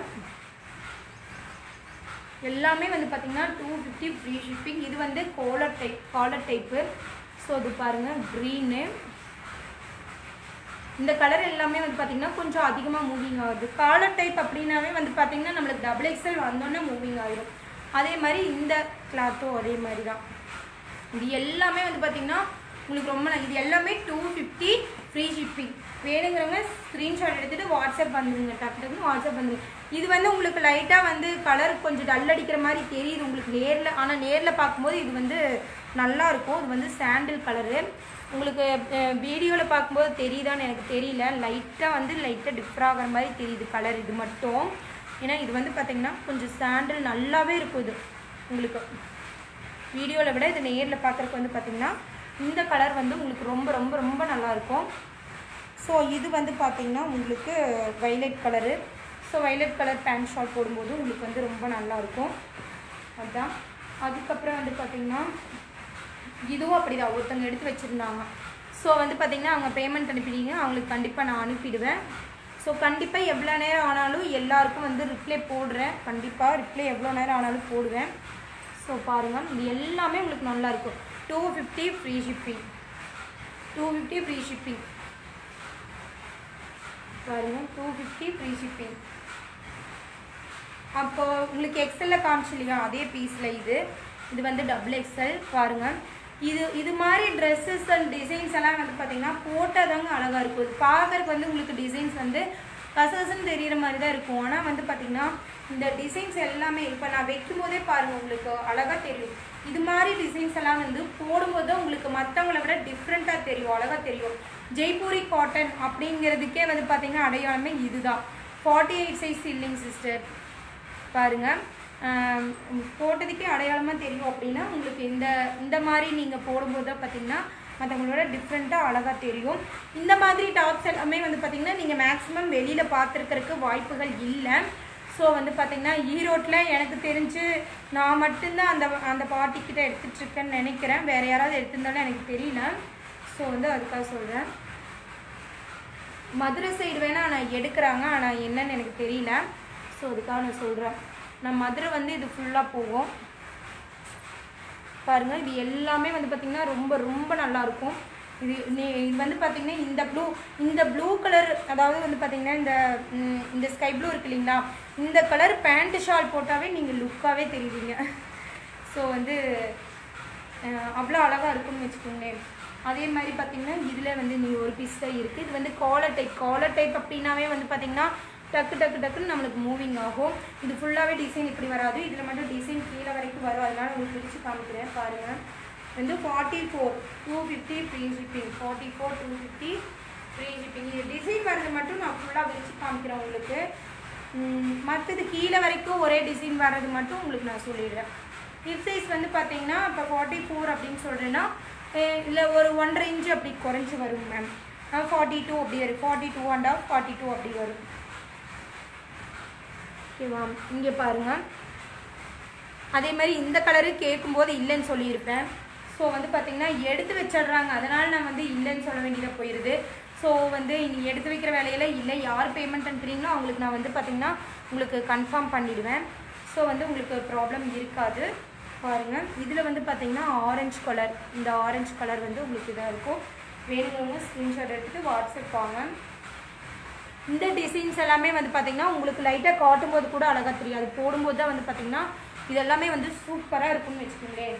எல்லாமே வந்து பார்த்தீங்கன்னா டூ ஃபிஃப்டி ஃப்ரீ ஷிப்பிங் இது வந்து collar type collar type so இது பாருங்கள் க்ரீனு இந்த கலர் எல்லாமே வந்து பார்த்தீங்கன்னா கொஞ்சம் அதிகமாக மூவிங் ஆகுது காலர் டைப் அப்படின்னாவே வந்து பார்த்தீங்கன்னா நம்மளுக்கு டபுள் எக்ஸல் வந்தோன்னே மூவிங் ஆயிடும் அதே மாதிரி இந்த கிளாத்தும் அதே மாதிரி தான் இது எல்லாமே வந்து பார்த்தீங்கன்னா உங்களுக்கு ரொம்ப ந- இது எல்லாமே டூ ஃபிஃப்டி ஃப்ரீ ஷிப்பிங் வேணுங்கிறவங்க ஸ்க்ரீன்ஷாட் எடுத்துகிட்டு வாட்ஸ்அப் பண்ணுங்க டக்கு டக்குன்னு வாட்ஸ்அப் பண்ணுங்க இது வந்து உங்களுக்கு லைட்டாக வந்து கலர் கொஞ்சம் டல் அடிக்கிற மாதிரி தெரியுது உங்களுக்கு நேரில் ஆனால் நேரில் பார்க்கும்போது இது வந்து நல்லா இருக்கும் இது வந்து சாண்டில் கலரு உங்களுக்கு வீடியோவில் பார்க்கும்போது தெரியுதான்னு எனக்கு தெரியல லைட்டாக வந்து லைட்டாக டிஃப்ரெண்ட் ஆகிற மாதிரி தெரியுது கலர் இது மட்டும் ஏன்னா இது வந்து பார்த்தீங்கன்னா கொஞ்சம் சாண்டில் நல்லாவே இருக்கும் இது உங்களுக்கு வீடியோவில் விட இது நேரில் பார்க்குறக்கு வந்து பார்த்தீங்கன்னா இந்த கலர் வந்து உங்களுக்கு ரொம்ப ரொம்ப ரொம்ப நல்லா இருக்கும் ஸோ இது வந்து பார்த்தீங்கன்னா உங்களுக்கு violet colour so violet colour pant short போடும்போது உங்களுக்கு வந்து ரொம்ப நல்லா இருக்கும் அதுதான் அதுக்கப்புறம் வந்து பார்த்தீங்கன்னா இதுவும் அப்படிதான் ஒருத்தவங்க எடுத்து வச்சுருந்தாங்க ஸோ வந்து பார்த்தீங்கன்னா அவங்க பேமெண்ட் அனுப்பிடுங்க அவங்களுக்கு கண்டிப்பாக நான் அனுப்பிடுவேன் ஸோ கண்டிப்பாக எவ்வளோ நேரம் ஆனாலும் எல்லாருக்கும் வந்து ரிப்ளை போடுறேன் கண்டிப்பாக ரிப்ளை எவ்வளோ நேரம் ஆனாலும் போடுவேன் ஸோ பாருங்கள் இது எல்லாமே உங்களுக்கு நல்லா இருக்கும் two fifty free shipping two fifty free shipping பாருங்க டூ ஃபிஃப்டி ஃப்ரீ ஷிப்பிங் அப்போ உங்களுக்கு எக்ஸலில் காமிச்சு இல்லையா அதே பீஸில் இது இது வந்து டபுள் எக்ஸல் பாருங்க இது இது மாதிரி ட்ரெஸ்ஸஸ் அண்ட் டிசைன்ஸ் எல்லாம் வந்து பார்த்தீங்கன்னா போட்டால் தாங்க அழகாக இருக்கும் இது பார்க்கறதுக்கு வந்து உங்களுக்கு டிசைன்ஸ் வந்து கசகசன்னு தெரியிற மாதிரி தான் இருக்கும் ஆனால் வந்து பார்த்தீங்கன்னா இந்த டிசைன்ஸ் எல்லாமே இப்போ நான் வைக்கும் போதே பாருங்கள் உங்களுக்கு அழகாக தெரியும் இது மாதிரி டிசைன்ஸ் எல்லாம் வந்து போடும்போது தான் உங்களுக்கு மற்றவங்கள விட டிஃப்ரெண்ட்டாக தெரியும் அழகாக தெரியும் ஜெய்ப்பூரி காட்டன் அப்படிங்கிறதுக்கே வந்து பார்த்தீங்கன்னா அடையாளமே இதுதான் ஃபார்ட்டி எயிட் சைஸ் இல்லைங்க சிஸ்டர் பாருங்க ஆம், போட்டதுக்கே அடையாளமாக தெரியும் அப்படின்னா உங்களுக்கு இந்த இந்த மாதிரி நீங்கள் போடும்போது தான் பார்த்தீங்கன்னா மற்றவங்களோட டிஃப்ரெண்ட்டாக அழகாக தெரியும் இந்த மாதிரி டாப்ஸ் எல்லாமே வந்து பார்த்தீங்கன்னா நீங்கள் மேக்ஸிமம் வெளியில் பார்த்துருக்கறதுக்கு வாய்ப்புகள் இல்லை ஸோ வந்து பார்த்தீங்கன்னா ஈரோட்டில் எனக்கு தெரிஞ்சு நான் மட்டும்தான் அந்த அந்த பார்ட்டிக்கிட்ட எடுத்துட்டு இருக்கேன்னு நினைக்கிறேன் வேறு யாராவது எடுத்திருந்தாலும் எனக்கு தெரியல ஸோ வந்து அதுக்காக சொல்கிறேன் மதுரை சைடு வேணால் நான் எடுக்கிறாங்க ஆனால் என்னன்னு எனக்கு தெரியல ஸோ அதுக்காக நான் சொல்கிறேன் நான் மதுரை வந்து இது ஃபுல்லாக போகும் பாருங்க இது எல்லாமே வந்து பார்த்திங்கன்னா ரொம்ப ரொம்ப நல்லா இருக்கும் இது நீ- இது வந்து பார்த்திங்கன்னா இந்த ப்ளூ இந்த ப்ளூ கலர் அதாவது வந்து பார்த்திங்கன்னா இந்த ம், இந்த ஸ்கை ப்ளூ இருக்கு இல்லைங்களா இந்த கலர் பேண்ட் ஷால் போட்டாவே நீங்கள் லுக்காகவே தெரியுவீங்க ஸோ வந்து அஹ், அவ்வளோ அழகாக இருக்கும்னு வச்சுக்கோங்களேன் அதே மாதிரி பார்த்தீங்கன்னா இதில் வந்து நீ ஒரு பீஸ் தான் இருக்குது இது வந்து காலர் டைப் காலர் டைப் அப்படின்னாவே வந்து பார்த்தீங்கன்னா டக்கு டக்கு டக்குன்னு நம்மளுக்கு மூவிங் ஆகும் இது ஃபுல்லாகவே டிசைன் இப்படி வராது இதில் மட்டும் டிசைன் கீழே வரைக்கும் வரும் அதனால உங்களுக்கு பிரித்து காமிக்கிறேன் பாருங்கள் வந்து forty four two fifty free shipping forty four two fifty free shipping இது டிசைன் வர்றது மட்டும் நான் ஃபுல்லாக வச்சு காமிக்கிறேன் உங்களுக்கு மற்றது கீழே வரைக்கும் ஒரே டிசைன் வர்றது மட்டும் உங்களுக்கு நான் சொல்லிடுறேன் ஹிப் சைஸ் வந்து பார்த்தீங்கன்னா இப்போ ஃபார்ட்டி ஃபோர் அப்படின்னு சொல்கிறேன்னா இல்லை ஒரு ஒன்றரை இன்ச்சு அப்படி குறைஞ்சி வரும் மேம் ஃபார்ட்டி டூ அப்படி வரும் forty two and half forty two அப்படி வரும் ஓகேவா இங்கே பாருங்கள் அதே மாதிரி இந்த கலரு கேட்கும்போது இல்லைன்னு சொல்லியிருப்பேன் ஸோ வந்து பார்த்தீங்கன்னா எடுத்து வச்சிடுறாங்க அதனால் நான் வந்து இல்லைன்னு சொல்ல வேண்டியதாக போயிடுது ஸோ வந்து இனி எடுத்து வைக்கிற வேலையில இல்லை யார் பேமெண்ட் அனுப்புறீங்களோ அவங்களுக்கு நான் வந்து பார்த்தீங்கன்னா உங்களுக்கு கன்ஃபார்ம் பண்ணிடுவேன் ஸோ வந்து உங்களுக்கு ப்ராப்ளம் இருக்காது பாருங்கள் இதில் வந்து பார்த்தீங்கன்னா ஆரஞ்சு கலர் இந்த ஆரஞ்சு கலர் வந்து உங்களுக்கு இதாக இருக்கும் வேணுங்கிறவங்க ஸ்க்ரீன்ஷாட் எடுத்துகிட்டு வாட்ஸ்அப் வாங்க இந்த டிசைன்ஸ் எல்லாமே வந்து பார்த்தீங்கன்னா உங்களுக்கு லைட்டாக காட்டும் போது கூட அழகாக தெரியாது போடும்போது தான் வந்து பார்த்தீங்கன்னா இது எல்லாமே வந்து சூப்பராக இருக்கும்னு வச்சுக்கோங்களேன்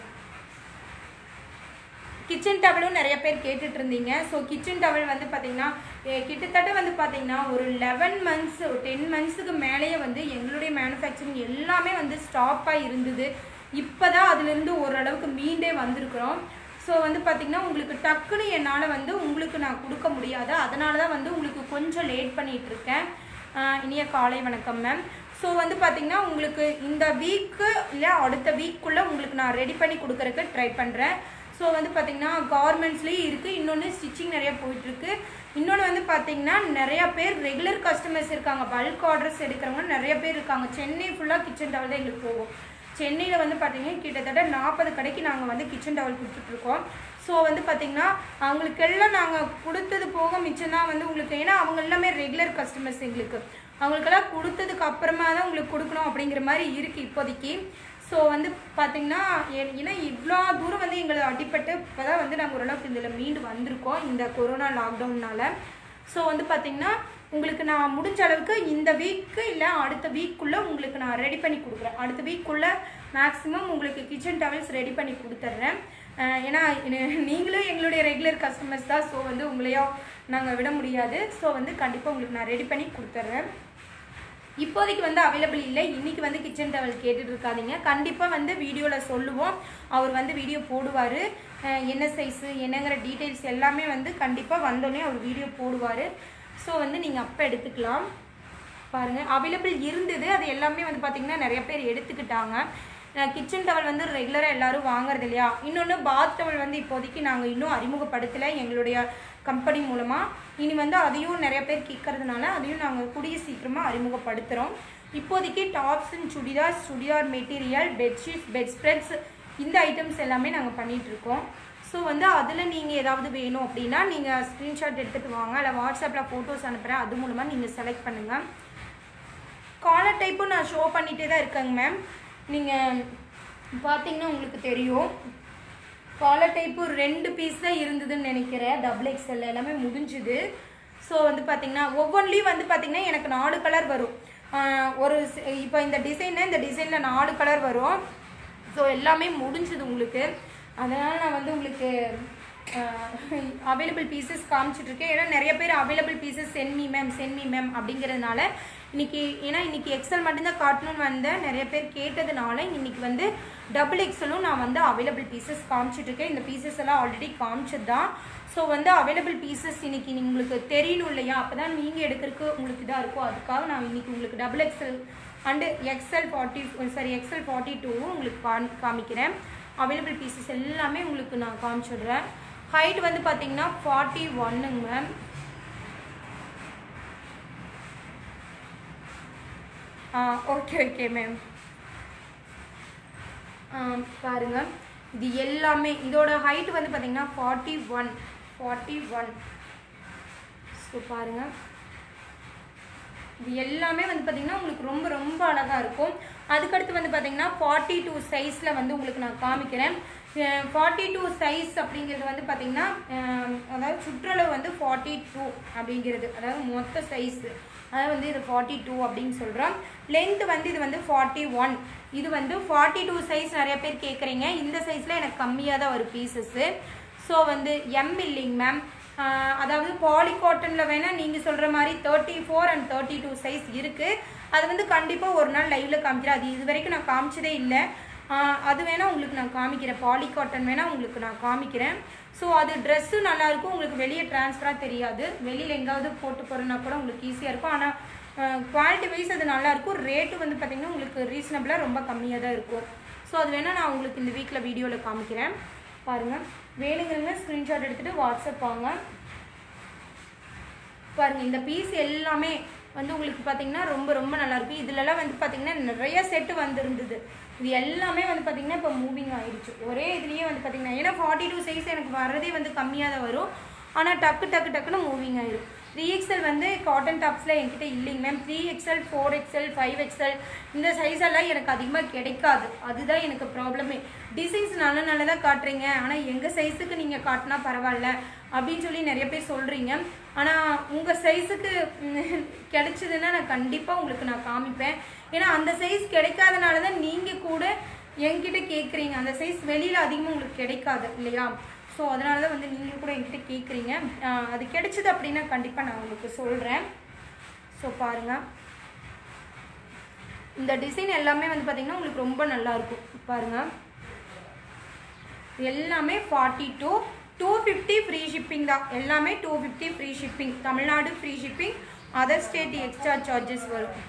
கிச்சன் டவலும் நிறைய பேர் கேட்டுட்டு இருந்தீங்க ஸோ கிச்சன் டவல் வந்து பார்த்தீங்கன்னா எ- கிட்டத்தட்ட வந்து பார்த்தீங்கன்னா ஒரு லெவன் மந்த்ஸ் ஒரு டென் மந்த்ஸுக்கு மேலேயே வந்து எங்களுடைய மேனுஃபேக்சரிங் எல்லாமே வந்து ஸ்டாப்பாக இருந்தது இப்போ தான் அதுலேருந்து ஓரளவுக்கு மீண்டே வந்திருக்கிறோம் ஸோ வந்து பார்த்தீங்கன்னா உங்களுக்கு டக்குன்னு என்னால் வந்து உங்களுக்கு நான் கொடுக்க முடியாது அதனால தான் வந்து உங்களுக்கு கொஞ்சம் லேட் பண்ணிட்டு இருக்கேன் ஆஹ் இனிய காலை வணக்கம் மேம் ஸோ வந்து பார்த்தீங்கன்னா உங்களுக்கு இந்த வீக்கு இல்லை அடுத்த வீக்குள்ளே உங்களுக்கு நான் ரெடி பண்ணி கொடுக்கறதுக்கு ட்ரை பண்ணுறேன் ஸோ வந்து பார்த்தீங்கன்னா கார்மெண்ட்ஸ்லேயும் இருக்குது இன்னொன்று ஸ்டிச்சிங் நிறைய போயிட்டுருக்கு இன்னொன்று வந்து பார்த்தீங்கன்னா நிறைய பேர் ரெகுலர் கஸ்டமர்ஸ் இருக்காங்க பல்க் ஆர்டர்ஸ் எடுக்கிறவங்க நிறைய பேர் இருக்காங்க சென்னை ஃபுல்லாக கிச்சன் டவல் தான் எங்களுக்கு போகும் சென்னையில் வந்து பார்த்தீங்கன்னா கிட்டத்தட்ட நாற்பது கடைக்கு நாங்கள் வந்து கிச்சன் டவல் கொடுத்துட்ருக்கோம் ஸோ வந்து பார்த்தீங்கன்னா அவங்களுக்கெல்லாம் நாங்கள் கொடுத்தது போக மிச்சம் தான் வந்து உங்களுக்கு ஏன்னா அவங்க எல்லாமே ரெகுலர் கஸ்டமர்ஸ் எங்களுக்கு அவங்களுக்கெல்லாம் கொடுத்ததுக்கு அப்புறமா தான் உங்களுக்கு கொடுக்கணும் அப்படிங்கிற மாதிரி இருக்குது இப்போதைக்கு ஸோ வந்து பார்த்தீங்கன்னா ஏ- ஏன்னா இவ்வளோ தூரம் வந்து எங்களுக்கு அடிப்பட்டு இப்போ தான் வந்து நாங்கள் ஓரளவுக்கு இதில் மீண்டு வந்திருக்கோம் இந்த கொரோனா லாக்டவுன்னால ஸோ வந்து பார்த்தீங்கன்னா உங்களுக்கு நான் முடிஞ்ச அளவுக்கு இந்த வீக்கு இல்லை அடுத்த வீக்குள்ளே உங்களுக்கு நான் ரெடி பண்ணி கொடுக்குறேன் அடுத்த வீக்குள்ளே மேக்ஸிமம் உங்களுக்கு கிச்சன் டவல்ஸ் ரெடி பண்ணி கொடுத்துட்றேன் அஹ் ஏன்னா இது- நீங்களும் எங்களுடைய ரெகுலர் கஸ்டமர்ஸ் தான் ஸோ வந்து உங்களையும் நாங்கள் விட முடியாது ஸோ வந்து கண்டிப்பாக உங்களுக்கு நான் ரெடி பண்ணி கொடுத்துட்றேன் இப்போதைக்கு வந்து அவைலபிள் இல்லை இன்னைக்கு வந்து கிச்சன் டவல் கேட்டுட்டு இருக்காதீங்க கண்டிப்பாக வந்து வீடியோவில் சொல்லுவோம் அவர் வந்து வீடியோ போடுவார் என்ன சைஸு என்னங்கிற டீட்டெயில்ஸ் எல்லாமே வந்து கண்டிப்பாக வந்தோடனே அவர் வீடியோ போடுவார் ஸோ வந்து நீங்கள் அப்போ எடுத்துக்கலாம் பாருங்கள் அவைலபிள் இருந்தது அது எல்லாமே வந்து பார்த்திங்கன்னா நிறைய பேர் எடுத்துக்கிட்டாங்க கிச்சன் டவல் வந்து ரெகுலராக எல்லாரும் வாங்குறது இல்லையா இன்னொன்று பாத் டவல் வந்து இப்போதைக்கு நாங்கள் இன்னும் அறிமுகப்படுத்தலை எங்களுடைய கம்பெனி மூலமாக இனி வந்து அதையும் நிறைய பேர் கேட்கறதுனால அதையும் நாங்கள் கூடிய சீக்கிரமாக அறிமுகப்படுத்துகிறோம் இப்போதைக்கு tops and churidar churidar material bedsheets bed spreads இந்த ஐட்டம்ஸ் எல்லாமே நாங்கள் பண்ணிட்டு இருக்கோம் ஸோ வந்து அதில் நீங்கள் ஏதாவது வேணும் அப்படின்னா நீங்கள் ஸ்க்ரீன்ஷாட் எடுத்துகிட்டு வாங்க இல்லை வாட்ஸ்அப்பில் ஃபோட்டோஸ் அனுப்புகிறேன் அது மூலமாக நீங்கள் செலக்ட் பண்ணுங்கள் காலர் டைப்பும் நான் ஷோ பண்ணிகிட்டே தான் இருக்கேங்க மேம் நீங்கள் பார்த்தீங்கன்னா உங்களுக்கு தெரியும் காலர் டைப்பு ரெண்டு பீஸ் தான் இருந்ததுன்னு நினைக்கிறேன் டபுள் எக்ஸ்எல் எல்லாமே முடிஞ்சுது ஸோ வந்து பார்த்தீங்கன்னா ஒவ்வொன்றிலையும் வந்து பார்த்தீங்கன்னா எனக்கு நாலு கலர் வரும் ஆஹ் ஒரு இப்போ இந்த டிசைனில் இந்த டிசைனில் நாலு கலர் வரும் ஸோ எல்லாமே முடிஞ்சுது உங்களுக்கு அதனால் நான் வந்து உங்களுக்கு அவைலபிள் பீசஸ் காமிச்சிட்ருக்கேன் ஏன்னா நிறைய பேர் available pieces send me ma'am send me ma'am அப்படிங்கிறதுனால இன்னைக்கு ஏன்னா இன்னைக்கு எக்ஸல் மட்டும்தான் காட்டணும்னு வந்தேன் நிறைய பேர் கேட்டதுனால இன்னைக்கு வந்து டபுள் எக்ஸலும் நான் வந்து அவைலபிள் பீசஸ் காமிச்சிட்ருக்கேன் இந்த பீசஸ் எல்லாம் ஆல்ரெடி காமிச்சது தான் ஸோ வந்து அவைலபிள் பீசஸ் இன்னைக்கு நீ- உங்களுக்கு தெரியணும் இல்லையா அப்போ தான் நீங்கள் எடுக்கிறதுக்கு உங்களுக்கு இதாக இருக்கும் அதுக்காக நான் இன்னைக்கு உங்களுக்கு double XL and XL forty sorry XL forty டூவும் உங்களுக்கு காமி காமிக்கிறேன் அவைலபிள் பீசஸ் எல்லாமே உங்களுக்கு நான் காமிச்சிடுறேன் ஹைட் வந்து பார்த்தீங்கன்னா ஃபார்ட்டி ஒன்னுங்க மேம் ஆ ஓகே ஓகே மேம் பாருங்க இது எல்லாமே இதோட ஹைட் வந்து பார்த்தீங்கன்னா forty one forty one so பாருங்க இது எல்லாமே வந்து பார்த்தீங்கன்னா உங்களுக்கு ரொம்ப ரொம்ப அழகாக இருக்கும் அதுக்கடுத்து வந்து பார்த்தீங்கன்னா ஃபார்ட்டி டூ சைஸில் வந்து உங்களுக்கு நான் காமிக்கிறேன் ஃபார்ட்டி டூ சைஸ் அப்படிங்கிறது வந்து பார்த்தீங்கன்னா அஹ், அதாவது சுற்றளவு வந்து ஃபார்ட்டி டூ அப்படிங்கிறது அதாவது மொத்த சைஸ் அதாவது வந்து இது ஃபார்ட்டி டூ அப்படின்னு சொல்கிறோம் லென்த் வந்து இது வந்து ஃபார்ட்டி ஒன் இது வந்து ஃபார்ட்டி டூ சைஸ் நிறைய பேர் கேட்குறீங்க இந்த சைஸில் எனக்கு கம்மியாக தான் வரும் பீசஸ்ஸு ஸோ வந்து எம் இல்லைங்க மேம் ஆஹ் அதாவது பாலி காட்டனில் வேணால் நீங்கள் சொல்கிற மாதிரி thirty four and thirty two size இருக்குது அது வந்து கண்டிப்பாக ஒரு நாள் லைவில் காமிக்கிறேன் அது இது வரைக்கும் நான் காமிச்சதே இல்லை ஆஹ் அது வேணால் உங்களுக்கு நான் காமிக்கிறேன் பாலி காட்டன் வேணால் உங்களுக்கு நான் காமிக்கிறேன் ஸோ அது ட்ரெஸ்ஸும் நல்லாயிருக்கும் உங்களுக்கு வெளியே ட்ரான்ஸ்ஃபராக தெரியாது வெளியில் எங்காவது போட்டு போகிறதுனா கூட உங்களுக்கு ஈஸியாக இருக்கும் ஆனால் குவாலிட்டி வைஸ் அது நல்லாயிருக்கும் ரேட்டு வந்து பார்த்திங்கன்னா உங்களுக்கு ரீசனபிளாக ரொம்ப கம்மியாக தான் இருக்கும் ஸோ அது வேணால் நான் உங்களுக்கு இந்த வீக்கில் வீடியோவில் காமிக்கிறேன் பாருங்கள் வேணுங்கிறவங்க ஸ்க்ரீன்ஷாட் எடுத்துகிட்டு வாட்ஸ்அப் வாங்க பாருங்க இந்த பீஸ் எல்லாமே வந்து உங்களுக்கு பார்த்தீங்கன்னா ரொம்ப ரொம்ப நல்லா இருக்கு இதுலலாம் வந்து பார்த்தீங்கன்னா நிறைய செட்டு வந்திருந்தது இது எல்லாமே வந்து பார்த்தீங்கன்னா இப்போ மூவிங் ஆயிடுச்சு ஒரே இதுலயே வந்து பார்த்தீங்கன்னா ஏன்னா ஃபார்ட்டி டூ சைஸ் எனக்கு வரதே வந்து கம்மியாக தான் வரும் ஆனால் டக்கு டக்கு டக்குன்னு மூவிங் ஆயிடும் த்ரீ எக்ஸ்எல் வந்து காட்டன் டாப்ஸில் என்கிட்ட இல்லைங்க ma'am three XL four XL five XL இந்த சைஸ் எல்லாம் எனக்கு அதிகமாக கிடைக்காது அதுதான் எனக்கு ப்ராப்ளமே டிசைன்ஸ் நல்ல நல்லதாக காட்டுறீங்க ஆனால் எங்கள் சைஸுக்கு நீங்கள் காட்டினா பரவாயில்ல அப்படின்னு சொல்லி நிறைய பேர் சொல்கிறீங்க ஆனால் உங்கள் சைஸுக்கு கிடைச்சதுன்னா நான் கண்டிப்பாக உங்களுக்கு நான் காமிப்பேன் ஏன்னா அந்த சைஸ் கிடைக்காதனால தான் நீங்கள் கூட என்கிட்ட கேட்குறீங்க அந்த சைஸ் வெளியில் அதிகமாக உங்களுக்கு கிடைக்காது இல்லையா ஸோ அதனால தான் வந்து நீங்கள் கூட என்கிட்ட கேட்குறீங்க அது கிடைச்சது அப்படின்னா கண்டிப்பாக நான் உங்களுக்கு சொல்கிறேன் ஸோ பாருங்கள் இந்த டிசைன் எல்லாமே வந்து பார்த்தீங்கன்னா உங்களுக்கு ரொம்ப நல்லா இருக்கும் பாருங்கள் எல்லாமே forty two two fifty free shipping தான் எல்லாமே two fifty free shipping Tamil Nadu free shipping other state extra charges வரும்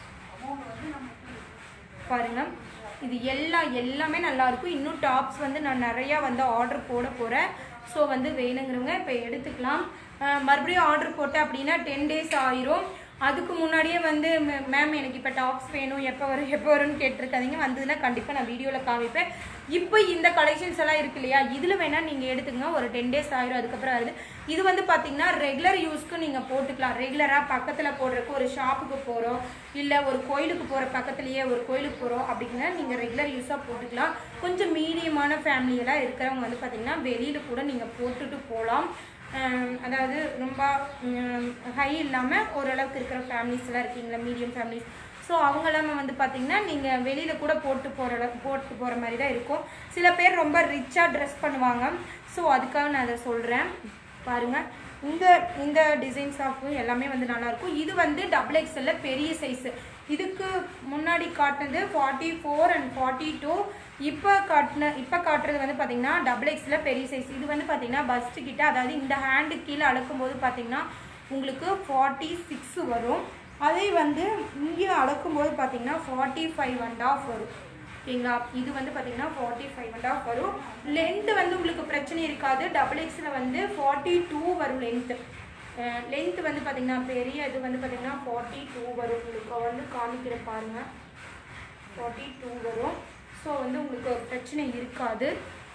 பாருங்க இது எல்லாம் எல்லாமே நல்லா இருக்கும் இன்னும் டாப்ஸ் வந்து நான் நிறையா வந்து ஆர்டர் போட போகிறேன் ஸோ வந்து வேணுங்கிறவங்க இப்போ எடுத்துக்கலாம் அஹ் மறுபடியும் ஆர்டர் போட்டேன் அப்படின்னா டென் டேஸ் ஆயிரும் அதுக்கு முன்னாடியே வந்து மேம் எனக்கு இப்போ டாப்ஸ் வேணும் எப்போ வரும் எப்போ வரும்னு கேட்டிருக்காதீங்க வந்ததுன்னா கண்டிப்பாக நான் வீடியோவில் காமிப்பேன் இப்போ இந்த கலெக்ஷன்ஸ் எல்லாம் இருக்கு இல்லையா இதில் வேணால் நீங்கள் எடுத்துங்க ஒரு டென் டேஸ் ஆயிரும் அதுக்கப்புறம் ஆகுது இது வந்து பார்த்தீங்கன்னா ரெகுலர் யூஸ்க்கு நீங்கள் போட்டுக்கலாம் ரெகுலராக பக்கத்தில் போடுறதுக்கு ஒரு ஷாப்புக்கு போகிறோம் இல்லை ஒரு கோயிலுக்கு போகிற பக்கத்துலேயே ஒரு கோயிலுக்கு போகிறோம் அப்படின்னா நீங்கள் ரெகுலர் யூஸாக போட்டுக்கலாம் கொஞ்சம் மீடியமான ஃபேமிலியெல்லாம் இருக்கிறவங்க வந்து பார்த்தீங்கன்னா வெளியில் கூட நீங்கள் போட்டுட்டு போகலாம் ஆம், அதாவது ரொம்ப ஹை இல்லாமல் ஓரளவுக்கு இருக்கிற ஃபேமிலிஸ் எல்லாம் இருக்கீங்களா மீடியம் ஃபேமிலிஸ் ஸோ அவங்க எல்லாமே வந்து பார்த்தீங்கன்னா நீங்கள் வெளியில் கூட போட்டு போகிற அளவு போட்டு போகிற மாதிரி தான் இருக்கும் சில பேர் ரொம்ப ரிச்சாக ட்ரெஸ் பண்ணுவாங்க ஸோ அதுக்காக நான் அதை சொல்கிறேன் பாருங்கள் இந்த இந்த டிசைன்ஸ் ஆஃப் எல்லாமே வந்து நல்லாயிருக்கும் இது வந்து டபுள் எக்ஸ்எல்ல பெரிய சைஸு இதுக்கு முன்னாடி காட்டினது forty four and forty two இப்போ காட்டின இப்போ காட்டுறது வந்து பார்த்தீங்கன்னா டபுள் எக்ஸ்ல பெரிய சைஸ் இது வந்து பார்த்தீங்கன்னா பஸ்ட் கிட்ட அதாவது இந்த ஹேண்டு கீழே அளக்கும் போது பார்த்தீங்கன்னா உங்களுக்கு ஃபார்ட்டி சிக்ஸ் வரும் அதே வந்து இங்கே அளக்கும் போது பார்த்தீங்கன்னா ஃபார்ட்டி ஃபைவ் அண்ட் ஆஃப் வரும் ஓகேங்களா இது வந்து பார்த்தீங்கன்னா ஃபார்ட்டி ஃபைவ் அண்ட் ஆஃப் வரும் லென்த் வந்து உங்களுக்கு பிரச்சனை இருக்காது டபுள் எக்ஸில் வந்து ஃபார்ட்டி டூ வரும் லென்த்து லென்த் வந்து பார்த்தீங்கன்னா பெரிய இது வந்து பார்த்தீங்கன்னா ஃபார்ட்டி டூ வரும் உங்களுக்கு வந்து காமிக்கிற பாருங்க ஃபார்ட்டி டூ வரும் ஸோ வந்து உங்களுக்கு பிரச்சனை இருக்காது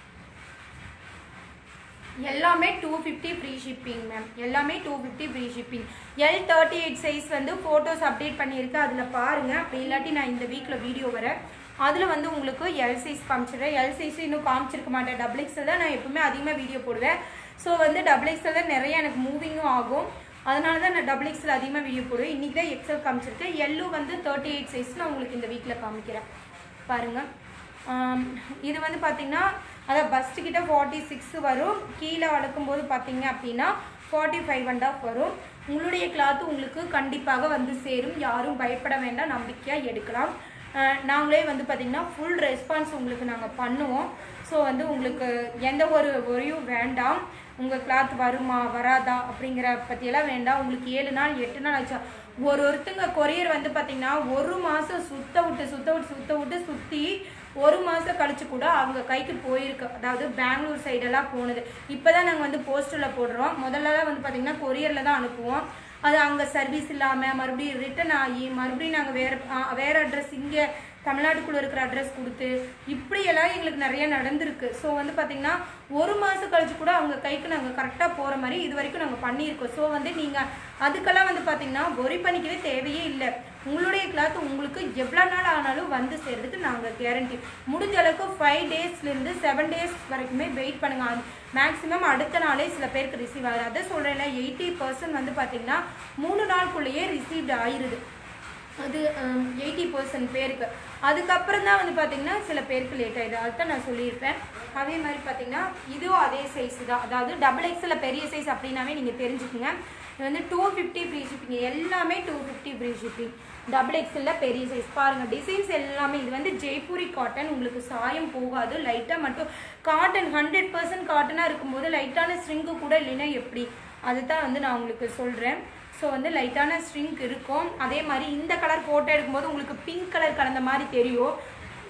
எல்லாமே two fifty free shipping ma'am எல்லாமே two fifty free shipping L thirty eight size வந்து ஃபோட்டோஸ் அப்டேட் பண்ணியிருக்கு அதில் பாருங்கள் அப்படி இல்லாட்டி நான் இந்த வீக்கில் வீடியோ வரேன் அதில் வந்து உங்களுக்கு எல் சைஸ் காமிச்சிடுறேன் எல் சைஸ் இன்னும் காமிச்சிருக்க மாட்டேன் டபுள் எக்ஸல் தான் நான் எப்பவுமே அதிகமாக வீடியோ போடுவேன் ஸோ வந்து டபுள் எக்ஸல் தான் நிறைய எனக்கு மூவிங்கும் ஆகும் அதனால தான் நான் டபுள் எக்ஸல் அதிகமாக வீடியோ போடுவேன் இன்றைக்கி தான் எக்ஸல் காமிச்சிருக்கேன் எல்லு வந்து தேர்ட்டி எயிட் சைஸ் நான் உங்களுக்கு இந்த வீக்கில் காமிக்கிறேன் பாருங்கள் ஆம், இது வந்து பார்த்தீங்கன்னா அதான் பஸ்ட் கிட்ட ஃபார்ட்டி சிக்ஸ் வரும் கீழே வளர்க்கும்போது பார்த்தீங்க அப்படின்னா ஃபார்ட்டி ஃபைவ் அண்ட் ஆஃப் வரும் உங்களுடைய கிளாத் உங்களுக்கு கண்டிப்பாக வந்து சேரும் யாரும் பயப்பட வேண்டாம் நம்பிக்கையாக எடுக்கலாம் அஹ், நாங்களே வந்து பார்த்தீங்கன்னா ஃபுல் ரெஸ்பான்ஸ் உங்களுக்கு நாங்கள் பண்ணுவோம் ஸோ வந்து உங்களுக்கு எந்த ஒரு ஒரியும் வேண்டாம் உங்கள் கிளாத் வருமா வராதா அப்படிங்கிற பற்றியெல்லாம் வேண்டாம் உங்களுக்கு ஏழு நாள் எட்டு நாள் ஆச்சா ஒரு ஒருத்தங்க கொரியர் வந்து பார்த்தீங்கன்னா ஒரு மாதம் சுத்த விட்டு சுத்த விட்டு சுத்த விட்டு சுற்றி ஒரு மாதம் கழிச்சு கூட அவங்க கைக்கு போயிருக்கு அதாவது பெங்களூர் சைடெல்லாம் போனது இப்போ தான் நாங்கள் வந்து போஸ்டரில் போடுறோம் முதல்லலாம் வந்து பார்த்திங்கன்னா கொரியரில் தான் அனுப்புவோம் அது அங்கே சர்வீஸ் இல்லாமல் மறுபடியும் ரிட்டர்ன் ஆகி மறுபடியும் நாங்கள் வேறு வேறு அட்ரஸ் இங்கே தமிழ்நாட்டுக்குள்ளே இருக்கிற அட்ரஸ் கொடுத்து இப்படியெல்லாம் எங்களுக்கு நிறைய நடந்திருக்கு ஸோ வந்து பார்த்திங்கன்னா ஒரு மாதம் கழிச்சு கூட அவங்க கைக்கு நாங்கள் கரெக்டாக போகிற மாதிரி இது வரைக்கும் நாங்கள் பண்ணியிருக்கோம் ஸோ வந்து நீங்கள் அதுக்கெல்லாம் வந்து பார்த்திங்கன்னா ஒரி பண்ணிக்கவே தேவையே இல்லை உங்களுடைய கிளாத் உங்களுக்கு எவ்வளோ நாள் ஆனாலும் வந்து சேர்றதுக்கு நாங்கள் கேரண்டி முடிஞ்ச அளவுக்கு ஃபைவ் டேஸ்லேருந்து செவன் டேஸ் வரைக்குமே வெயிட் பண்ணுங்க மேக்ஸிமம் அடுத்த நாளே சில பேருக்கு ரிசீவ் ஆகுது அதை சொல்கிறேன்ல எயிட்டி பர்சன்ட் வந்து பார்த்திங்கன்னா மூணு நாளுக்குள்ளேயே ரிசீவ்டு ஆயிருது அது எயிட்டி பர்சன்ட் பேருக்கு அதுக்கப்புறம் தான் வந்து பார்த்தீங்கன்னா சில பேருக்கு லேட் ஆயிடுது அதுதான் நான் சொல்லியிருப்பேன் அதே மாதிரி பார்த்தீங்கன்னா இதுவும் அதே சைஸ் தான் அதாவது டபுள் எக்ஸில் பெரிய சைஸ் அப்படின்னாவே நீங்கள் தெரிஞ்சுக்கோங்க இது வந்து டூ ஃபிஃப்டி ஃப்ரீ ஷிப்பிங் எல்லாமே two fifty free shipping double எக்ஸலில் பெரிய சைஸ் பாருங்கள் டிசைன்ஸ் எல்லாமே இது வந்து ஜெய்ப்பூரி காட்டன் உங்களுக்கு சாயம் போகாது லைட்டாக மட்டும் காட்டன் ஹண்ட்ரட் பர்சன்ட் காட்டனாக இருக்கும்போது லைட்டான ஸ்ட்ரிங்கு கூட இல்லைன்னா எப்படி அதுதான் வந்து நான் உங்களுக்கு சொல்கிறேன் ஸோ வந்து லைட்டான ஸ்ட்ரிங்க் இருக்கும் அதே மாதிரி இந்த கலர் ஃபோட்டோ எடுக்கும்போது உங்களுக்கு பிங்க் கலர் கலந்த மாதிரி தெரியும்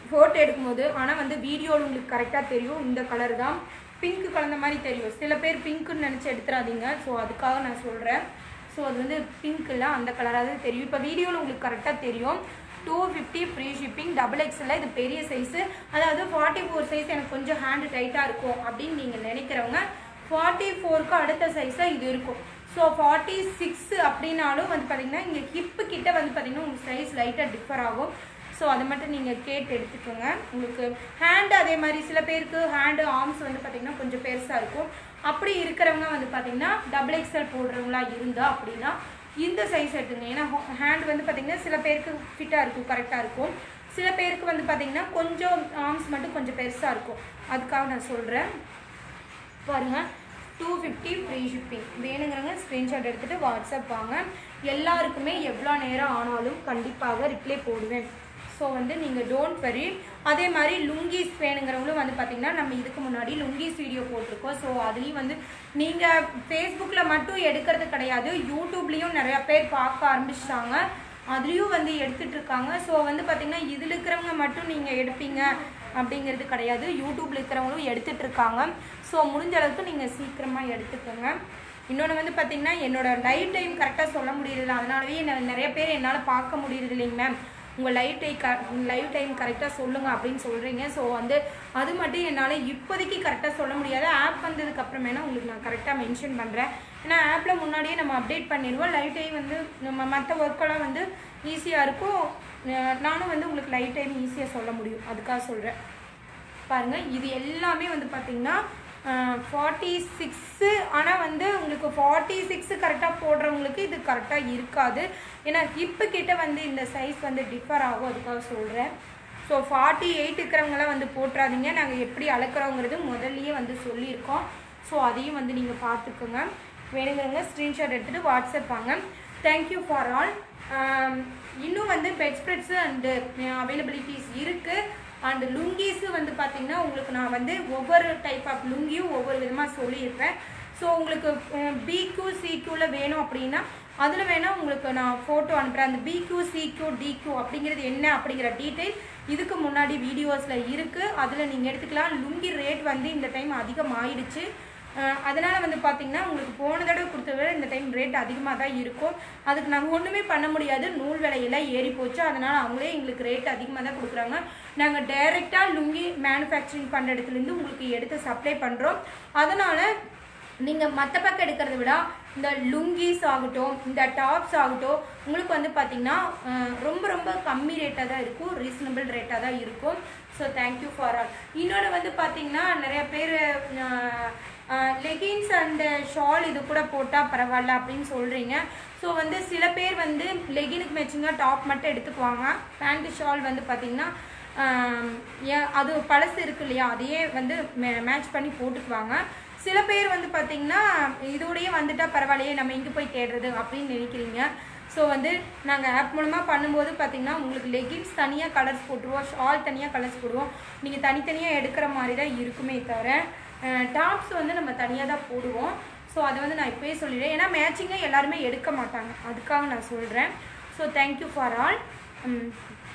ஃபோட்டோ எடுக்கும்போது ஆனால் வந்து வீடியோவில் உங்களுக்கு கரெக்டாக தெரியும் இந்த கலர் தான் பிங்க் கலந்த மாதிரி தெரியும் சில பேர் பிங்க்குன்னு நினச்சி எடுத்துறாதீங்க ஸோ அதுக்காக நான் சொல்கிறேன் ஸோ அது வந்து பிங்க் இல்லை அந்த கலராக தெரியும் இப்போ வீடியோவில் உங்களுக்கு கரெக்டாக தெரியும் two fifty free shipping double XL இது பெரிய சைஸு அதாவது ஃபார்ட்டி ஃபோர் சைஸ் எனக்கு கொஞ்சம் ஹேண்டு டைட்டாக இருக்கும் அப்படின்னு நீங்கள் நினைக்கிறவங்க ஃபார்ட்டி ஃபோருக்கு அடுத்த சைஸாக இது இருக்கும் ஸோ ஃபார்ட்டி சிக்ஸ் அப்படின்னாலும் வந்து பார்த்தீங்கன்னா இங்கே ஹிப்பு கிட்ட வந்து பார்த்தீங்கன்னா உங்களுக்கு சைஸ் லைட்டாக டிஃபர் ஆகும் ஸோ அதை மட்டும் நீங்கள் கேட்டு எடுத்துக்கோங்க உங்களுக்கு ஹேண்டு அதே மாதிரி சில பேருக்கு ஹேண்டு ஆர்ம்ஸ் வந்து பார்த்தீங்கன்னா கொஞ்சம் பெருசாக இருக்கும் அப்படி இருக்கிறவங்க வந்து பார்த்தீங்கன்னா டபுள் எக்ஸ்எல் போடுறவங்களா இருந்தா அப்படின்னா இந்த சைஸ் எடுத்துங்க ஏன்னா ஹேண்ட் வந்து பார்த்தீங்கன்னா சில பேருக்கு ஃபிட்டாக இருக்கும் கரெக்டாக இருக்கும் சில பேருக்கு வந்து பார்த்தீங்கன்னா கொஞ்சம் ஆர்ம்ஸ் மட்டும் கொஞ்சம் பெருசாக இருக்கும் அதுக்காக நான் சொல்கிறேன் பாருங்க டூ ஃபிஃப்டி ஃப்ரீ ஷிப்பிங் வேணுங்கிறவங்க ஸ்க்ரீன்ஷாட் எடுத்துகிட்டு வாட்ஸ்அப் வாங்க எல்லாருக்குமே எவ்வளோ நேரம் ஆனாலும் கண்டிப்பாக ரிப்ளை போடுவேன் ஸோ வந்து நீங்கள் டோன்ட் வரி அதே மாதிரி லுங்கீஸ் வேணுங்கிறவங்களும் வந்து பார்த்தீங்கன்னா நம்ம இதுக்கு முன்னாடி லுங்கீஸ் வீடியோ போட்டிருக்கோம் ஸோ அதுலேயும் வந்து நீங்கள் ஃபேஸ்புக்கில் மட்டும் எடுக்கிறது கிடையாது யூடியூப்லேயும் நிறையா பேர் பார்க்க ஆரம்பிச்சிட்டாங்க அதுலேயும் வந்து எடுத்துட்டு இருக்காங்க ஸோ வந்து பார்த்தீங்கன்னா இதில் இருக்கிறவங்க மட்டும் நீங்கள் எடுப்பீங்க அப்படிங்கிறது கிடையாது யூடியூப்ல இருக்கிறவங்களும் எடுத்துட்டு இருக்காங்க ஸோ முடிஞ்ச அளவுக்கு நீங்கள் சீக்கிரமாக எடுத்துக்கோங்க இன்னொன்று வந்து பார்த்தீங்கன்னா என்னோட லைவ் டைம் கரெக்டாக சொல்ல முடியல அதனாலவே என்ன- நிறைய பேர் என்னால் பார்க்க முடியறது இல்லைங்க மேம் உங்கள் லைவ் டை க லைவ் டைம் கரெக்டாக சொல்லுங்கள் அப்படின்னு சொல்கிறீங்க ஸோ வந்து அது மட்டும் என்னால் இப்போதைக்கு கரெக்டாக சொல்ல முடியாது ஆப் வந்ததுக்கு அப்புறமேனா உங்களுக்கு நான் கரெக்டாக மென்ஷன் பண்ணுறேன் ஏன்னா ஆப்பில் முன்னாடியே நம்ம அப்டேட் பண்ணிடுவோம் லைவ் டைம் வந்து நம்ம மற்ற ஒர்க்கெல்லாம் வந்து ஈஸியாக இருக்கும் அஹ் நானும் வந்து உங்களுக்கு லைவ் டைம் ஈஸியாக சொல்ல முடியும் அதுக்காக சொல்கிறேன் பாருங்கள் இது எல்லாமே வந்து பார்த்தீங்கன்னா ஃபார்ட்டி சிக்ஸு ஆனால் வந்து உங்களுக்கு ஃபார்ட்டி சிக்ஸு கரெக்டாக போடுறவங்களுக்கு இது கரெக்டாக இருக்காது ஏன்னா ஹிப்பு கிட்ட வந்து இந்த சைஸ் வந்து டிஃபர் ஆகும் அதுக்காக சொல்கிறேன் ஸோ ஃபார்ட்டி எயிட் இருக்கிறவங்களாம் வந்து போட்டுறாதீங்க நாங்கள் எப்படி அளக்குறோங்கிறது முதல்லயே வந்து சொல்லியிருக்கோம் ஸோ அதையும் வந்து நீங்கள் பார்த்துக்கோங்க வேணுங்கிறவங்க ஸ்க்ரீன்ஷாட் எடுத்துகிட்டு வாட்ஸ்அப் வாங்க தேங்க்யூ ஃபார் ஆல் இன்னும் வந்து பெட் ஸ்ப்ரெட்ஸு அண்டு அவைலபிலிட்டிஸ் இருக்குது அண்ட் லுங்கீஸு வந்து பார்த்தீங்கன்னா உங்களுக்கு நான் வந்து ஒவ்வொரு டைப் ஆஃப் லுங்கியும் ஒவ்வொரு விதமாக சொல்லியிருப்பேன் ஸோ உங்களுக்கு பிக்யூ சிக்யூவில் வேணும் அப்படின்னா அதில் வேணால் உங்களுக்கு நான் ஃபோட்டோ அனுப்புகிறேன் அந்த பிக்யூ சிக்யூ டிக்யூ அப்படிங்கிறது என்ன அப்படிங்கிற டீட்டெயில் இதுக்கு முன்னாடி வீடியோஸில் இருக்குது அதில் நீங்கள் எடுத்துக்கலாம் லுங்கி ரேட் வந்து இந்த டைம் அதிகமாகிடுச்சு அஹ் அதனால வந்து பார்த்தீங்கன்னா உங்களுக்கு போன தடவை கொடுத்த விட இந்த டைம் ரேட் அதிகமாக தான் இருக்கும் அதுக்கு நாங்கள் ஒன்றுமே பண்ண முடியாது நூல் விலையெல்லாம் ஏறி போச்சு அதனால அவங்களே எங்களுக்கு ரேட் அதிகமாக தான் கொடுக்குறாங்க நாங்கள் டைரெக்டாக லுங்கி மேனுஃபேக்சரிங் பண்ணுற இடத்துலேருந்து உங்களுக்கு எடுத்து சப்ளை பண்ணுறோம் அதனால நீங்கள் மற்ற பக்கம் எடுக்கிறத விட இந்த லுங்கீஸ் ஆகட்டும் இந்த டாப்ஸ் ஆகட்டும் உங்களுக்கு வந்து பார்த்தீங்கன்னா அஹ், ரொம்ப ரொம்ப கம்மி ரேட்டாக தான் இருக்கும் ரீசனபிள் ரேட்டாக தான் இருக்கும் ஸோ தேங்க்யூ ஃபார் ஆல் இன்னொன்று வந்து பார்த்தீங்கன்னா நிறைய பேர் லெகின்ஸ் அண்ட் ஷால் இது கூட போட்டால் பரவாயில்ல அப்படின்னு சொல்கிறீங்க ஸோ வந்து சில பேர் வந்து லெகினுக்கு மேட்சிங்காக டாப் மட்டும் எடுத்துக்குவாங்க பேண்ட் ஷால் வந்து பார்த்தீங்கன்னா ஆம், ஏ- அது பழசு இருக்கு இல்லையா அதையே வந்து மேட்ச் பண்ணி போட்டுக்குவாங்க சில பேர் வந்து பார்த்தீங்கன்னா இதோடயே வந்துட்டா பரவாயில்லையே நம்ம இங்கே போய் தேடுறது அப்படின்னு நினைக்கிறீங்க ஸோ வந்து நாங்கள் ஆப் மூலமாக பண்ணும்போது பார்த்தீங்கன்னா உங்களுக்கு லெகின்ஸ் தனியாக கலர்ஸ் போட்டுருவோம் ஷால் தனியாக கலர்ஸ் போடுவோம் நீங்கள் தனித்தனியாக எடுக்கிற மாதிரி தான் இருக்குமே தவிர டாப்ஸ் வந்து நம்ம தனியாக தான் போடுவோம் ஸோ அதை வந்து நான் இப்போயே சொல்லிடுறேன் ஏன்னா மேட்சிங்காக எல்லாருமே எடுக்க மாட்டாங்க அதுக்காக நான் சொல்கிறேன் ஸோ தேங்க்யூ ஃபார் ஆல்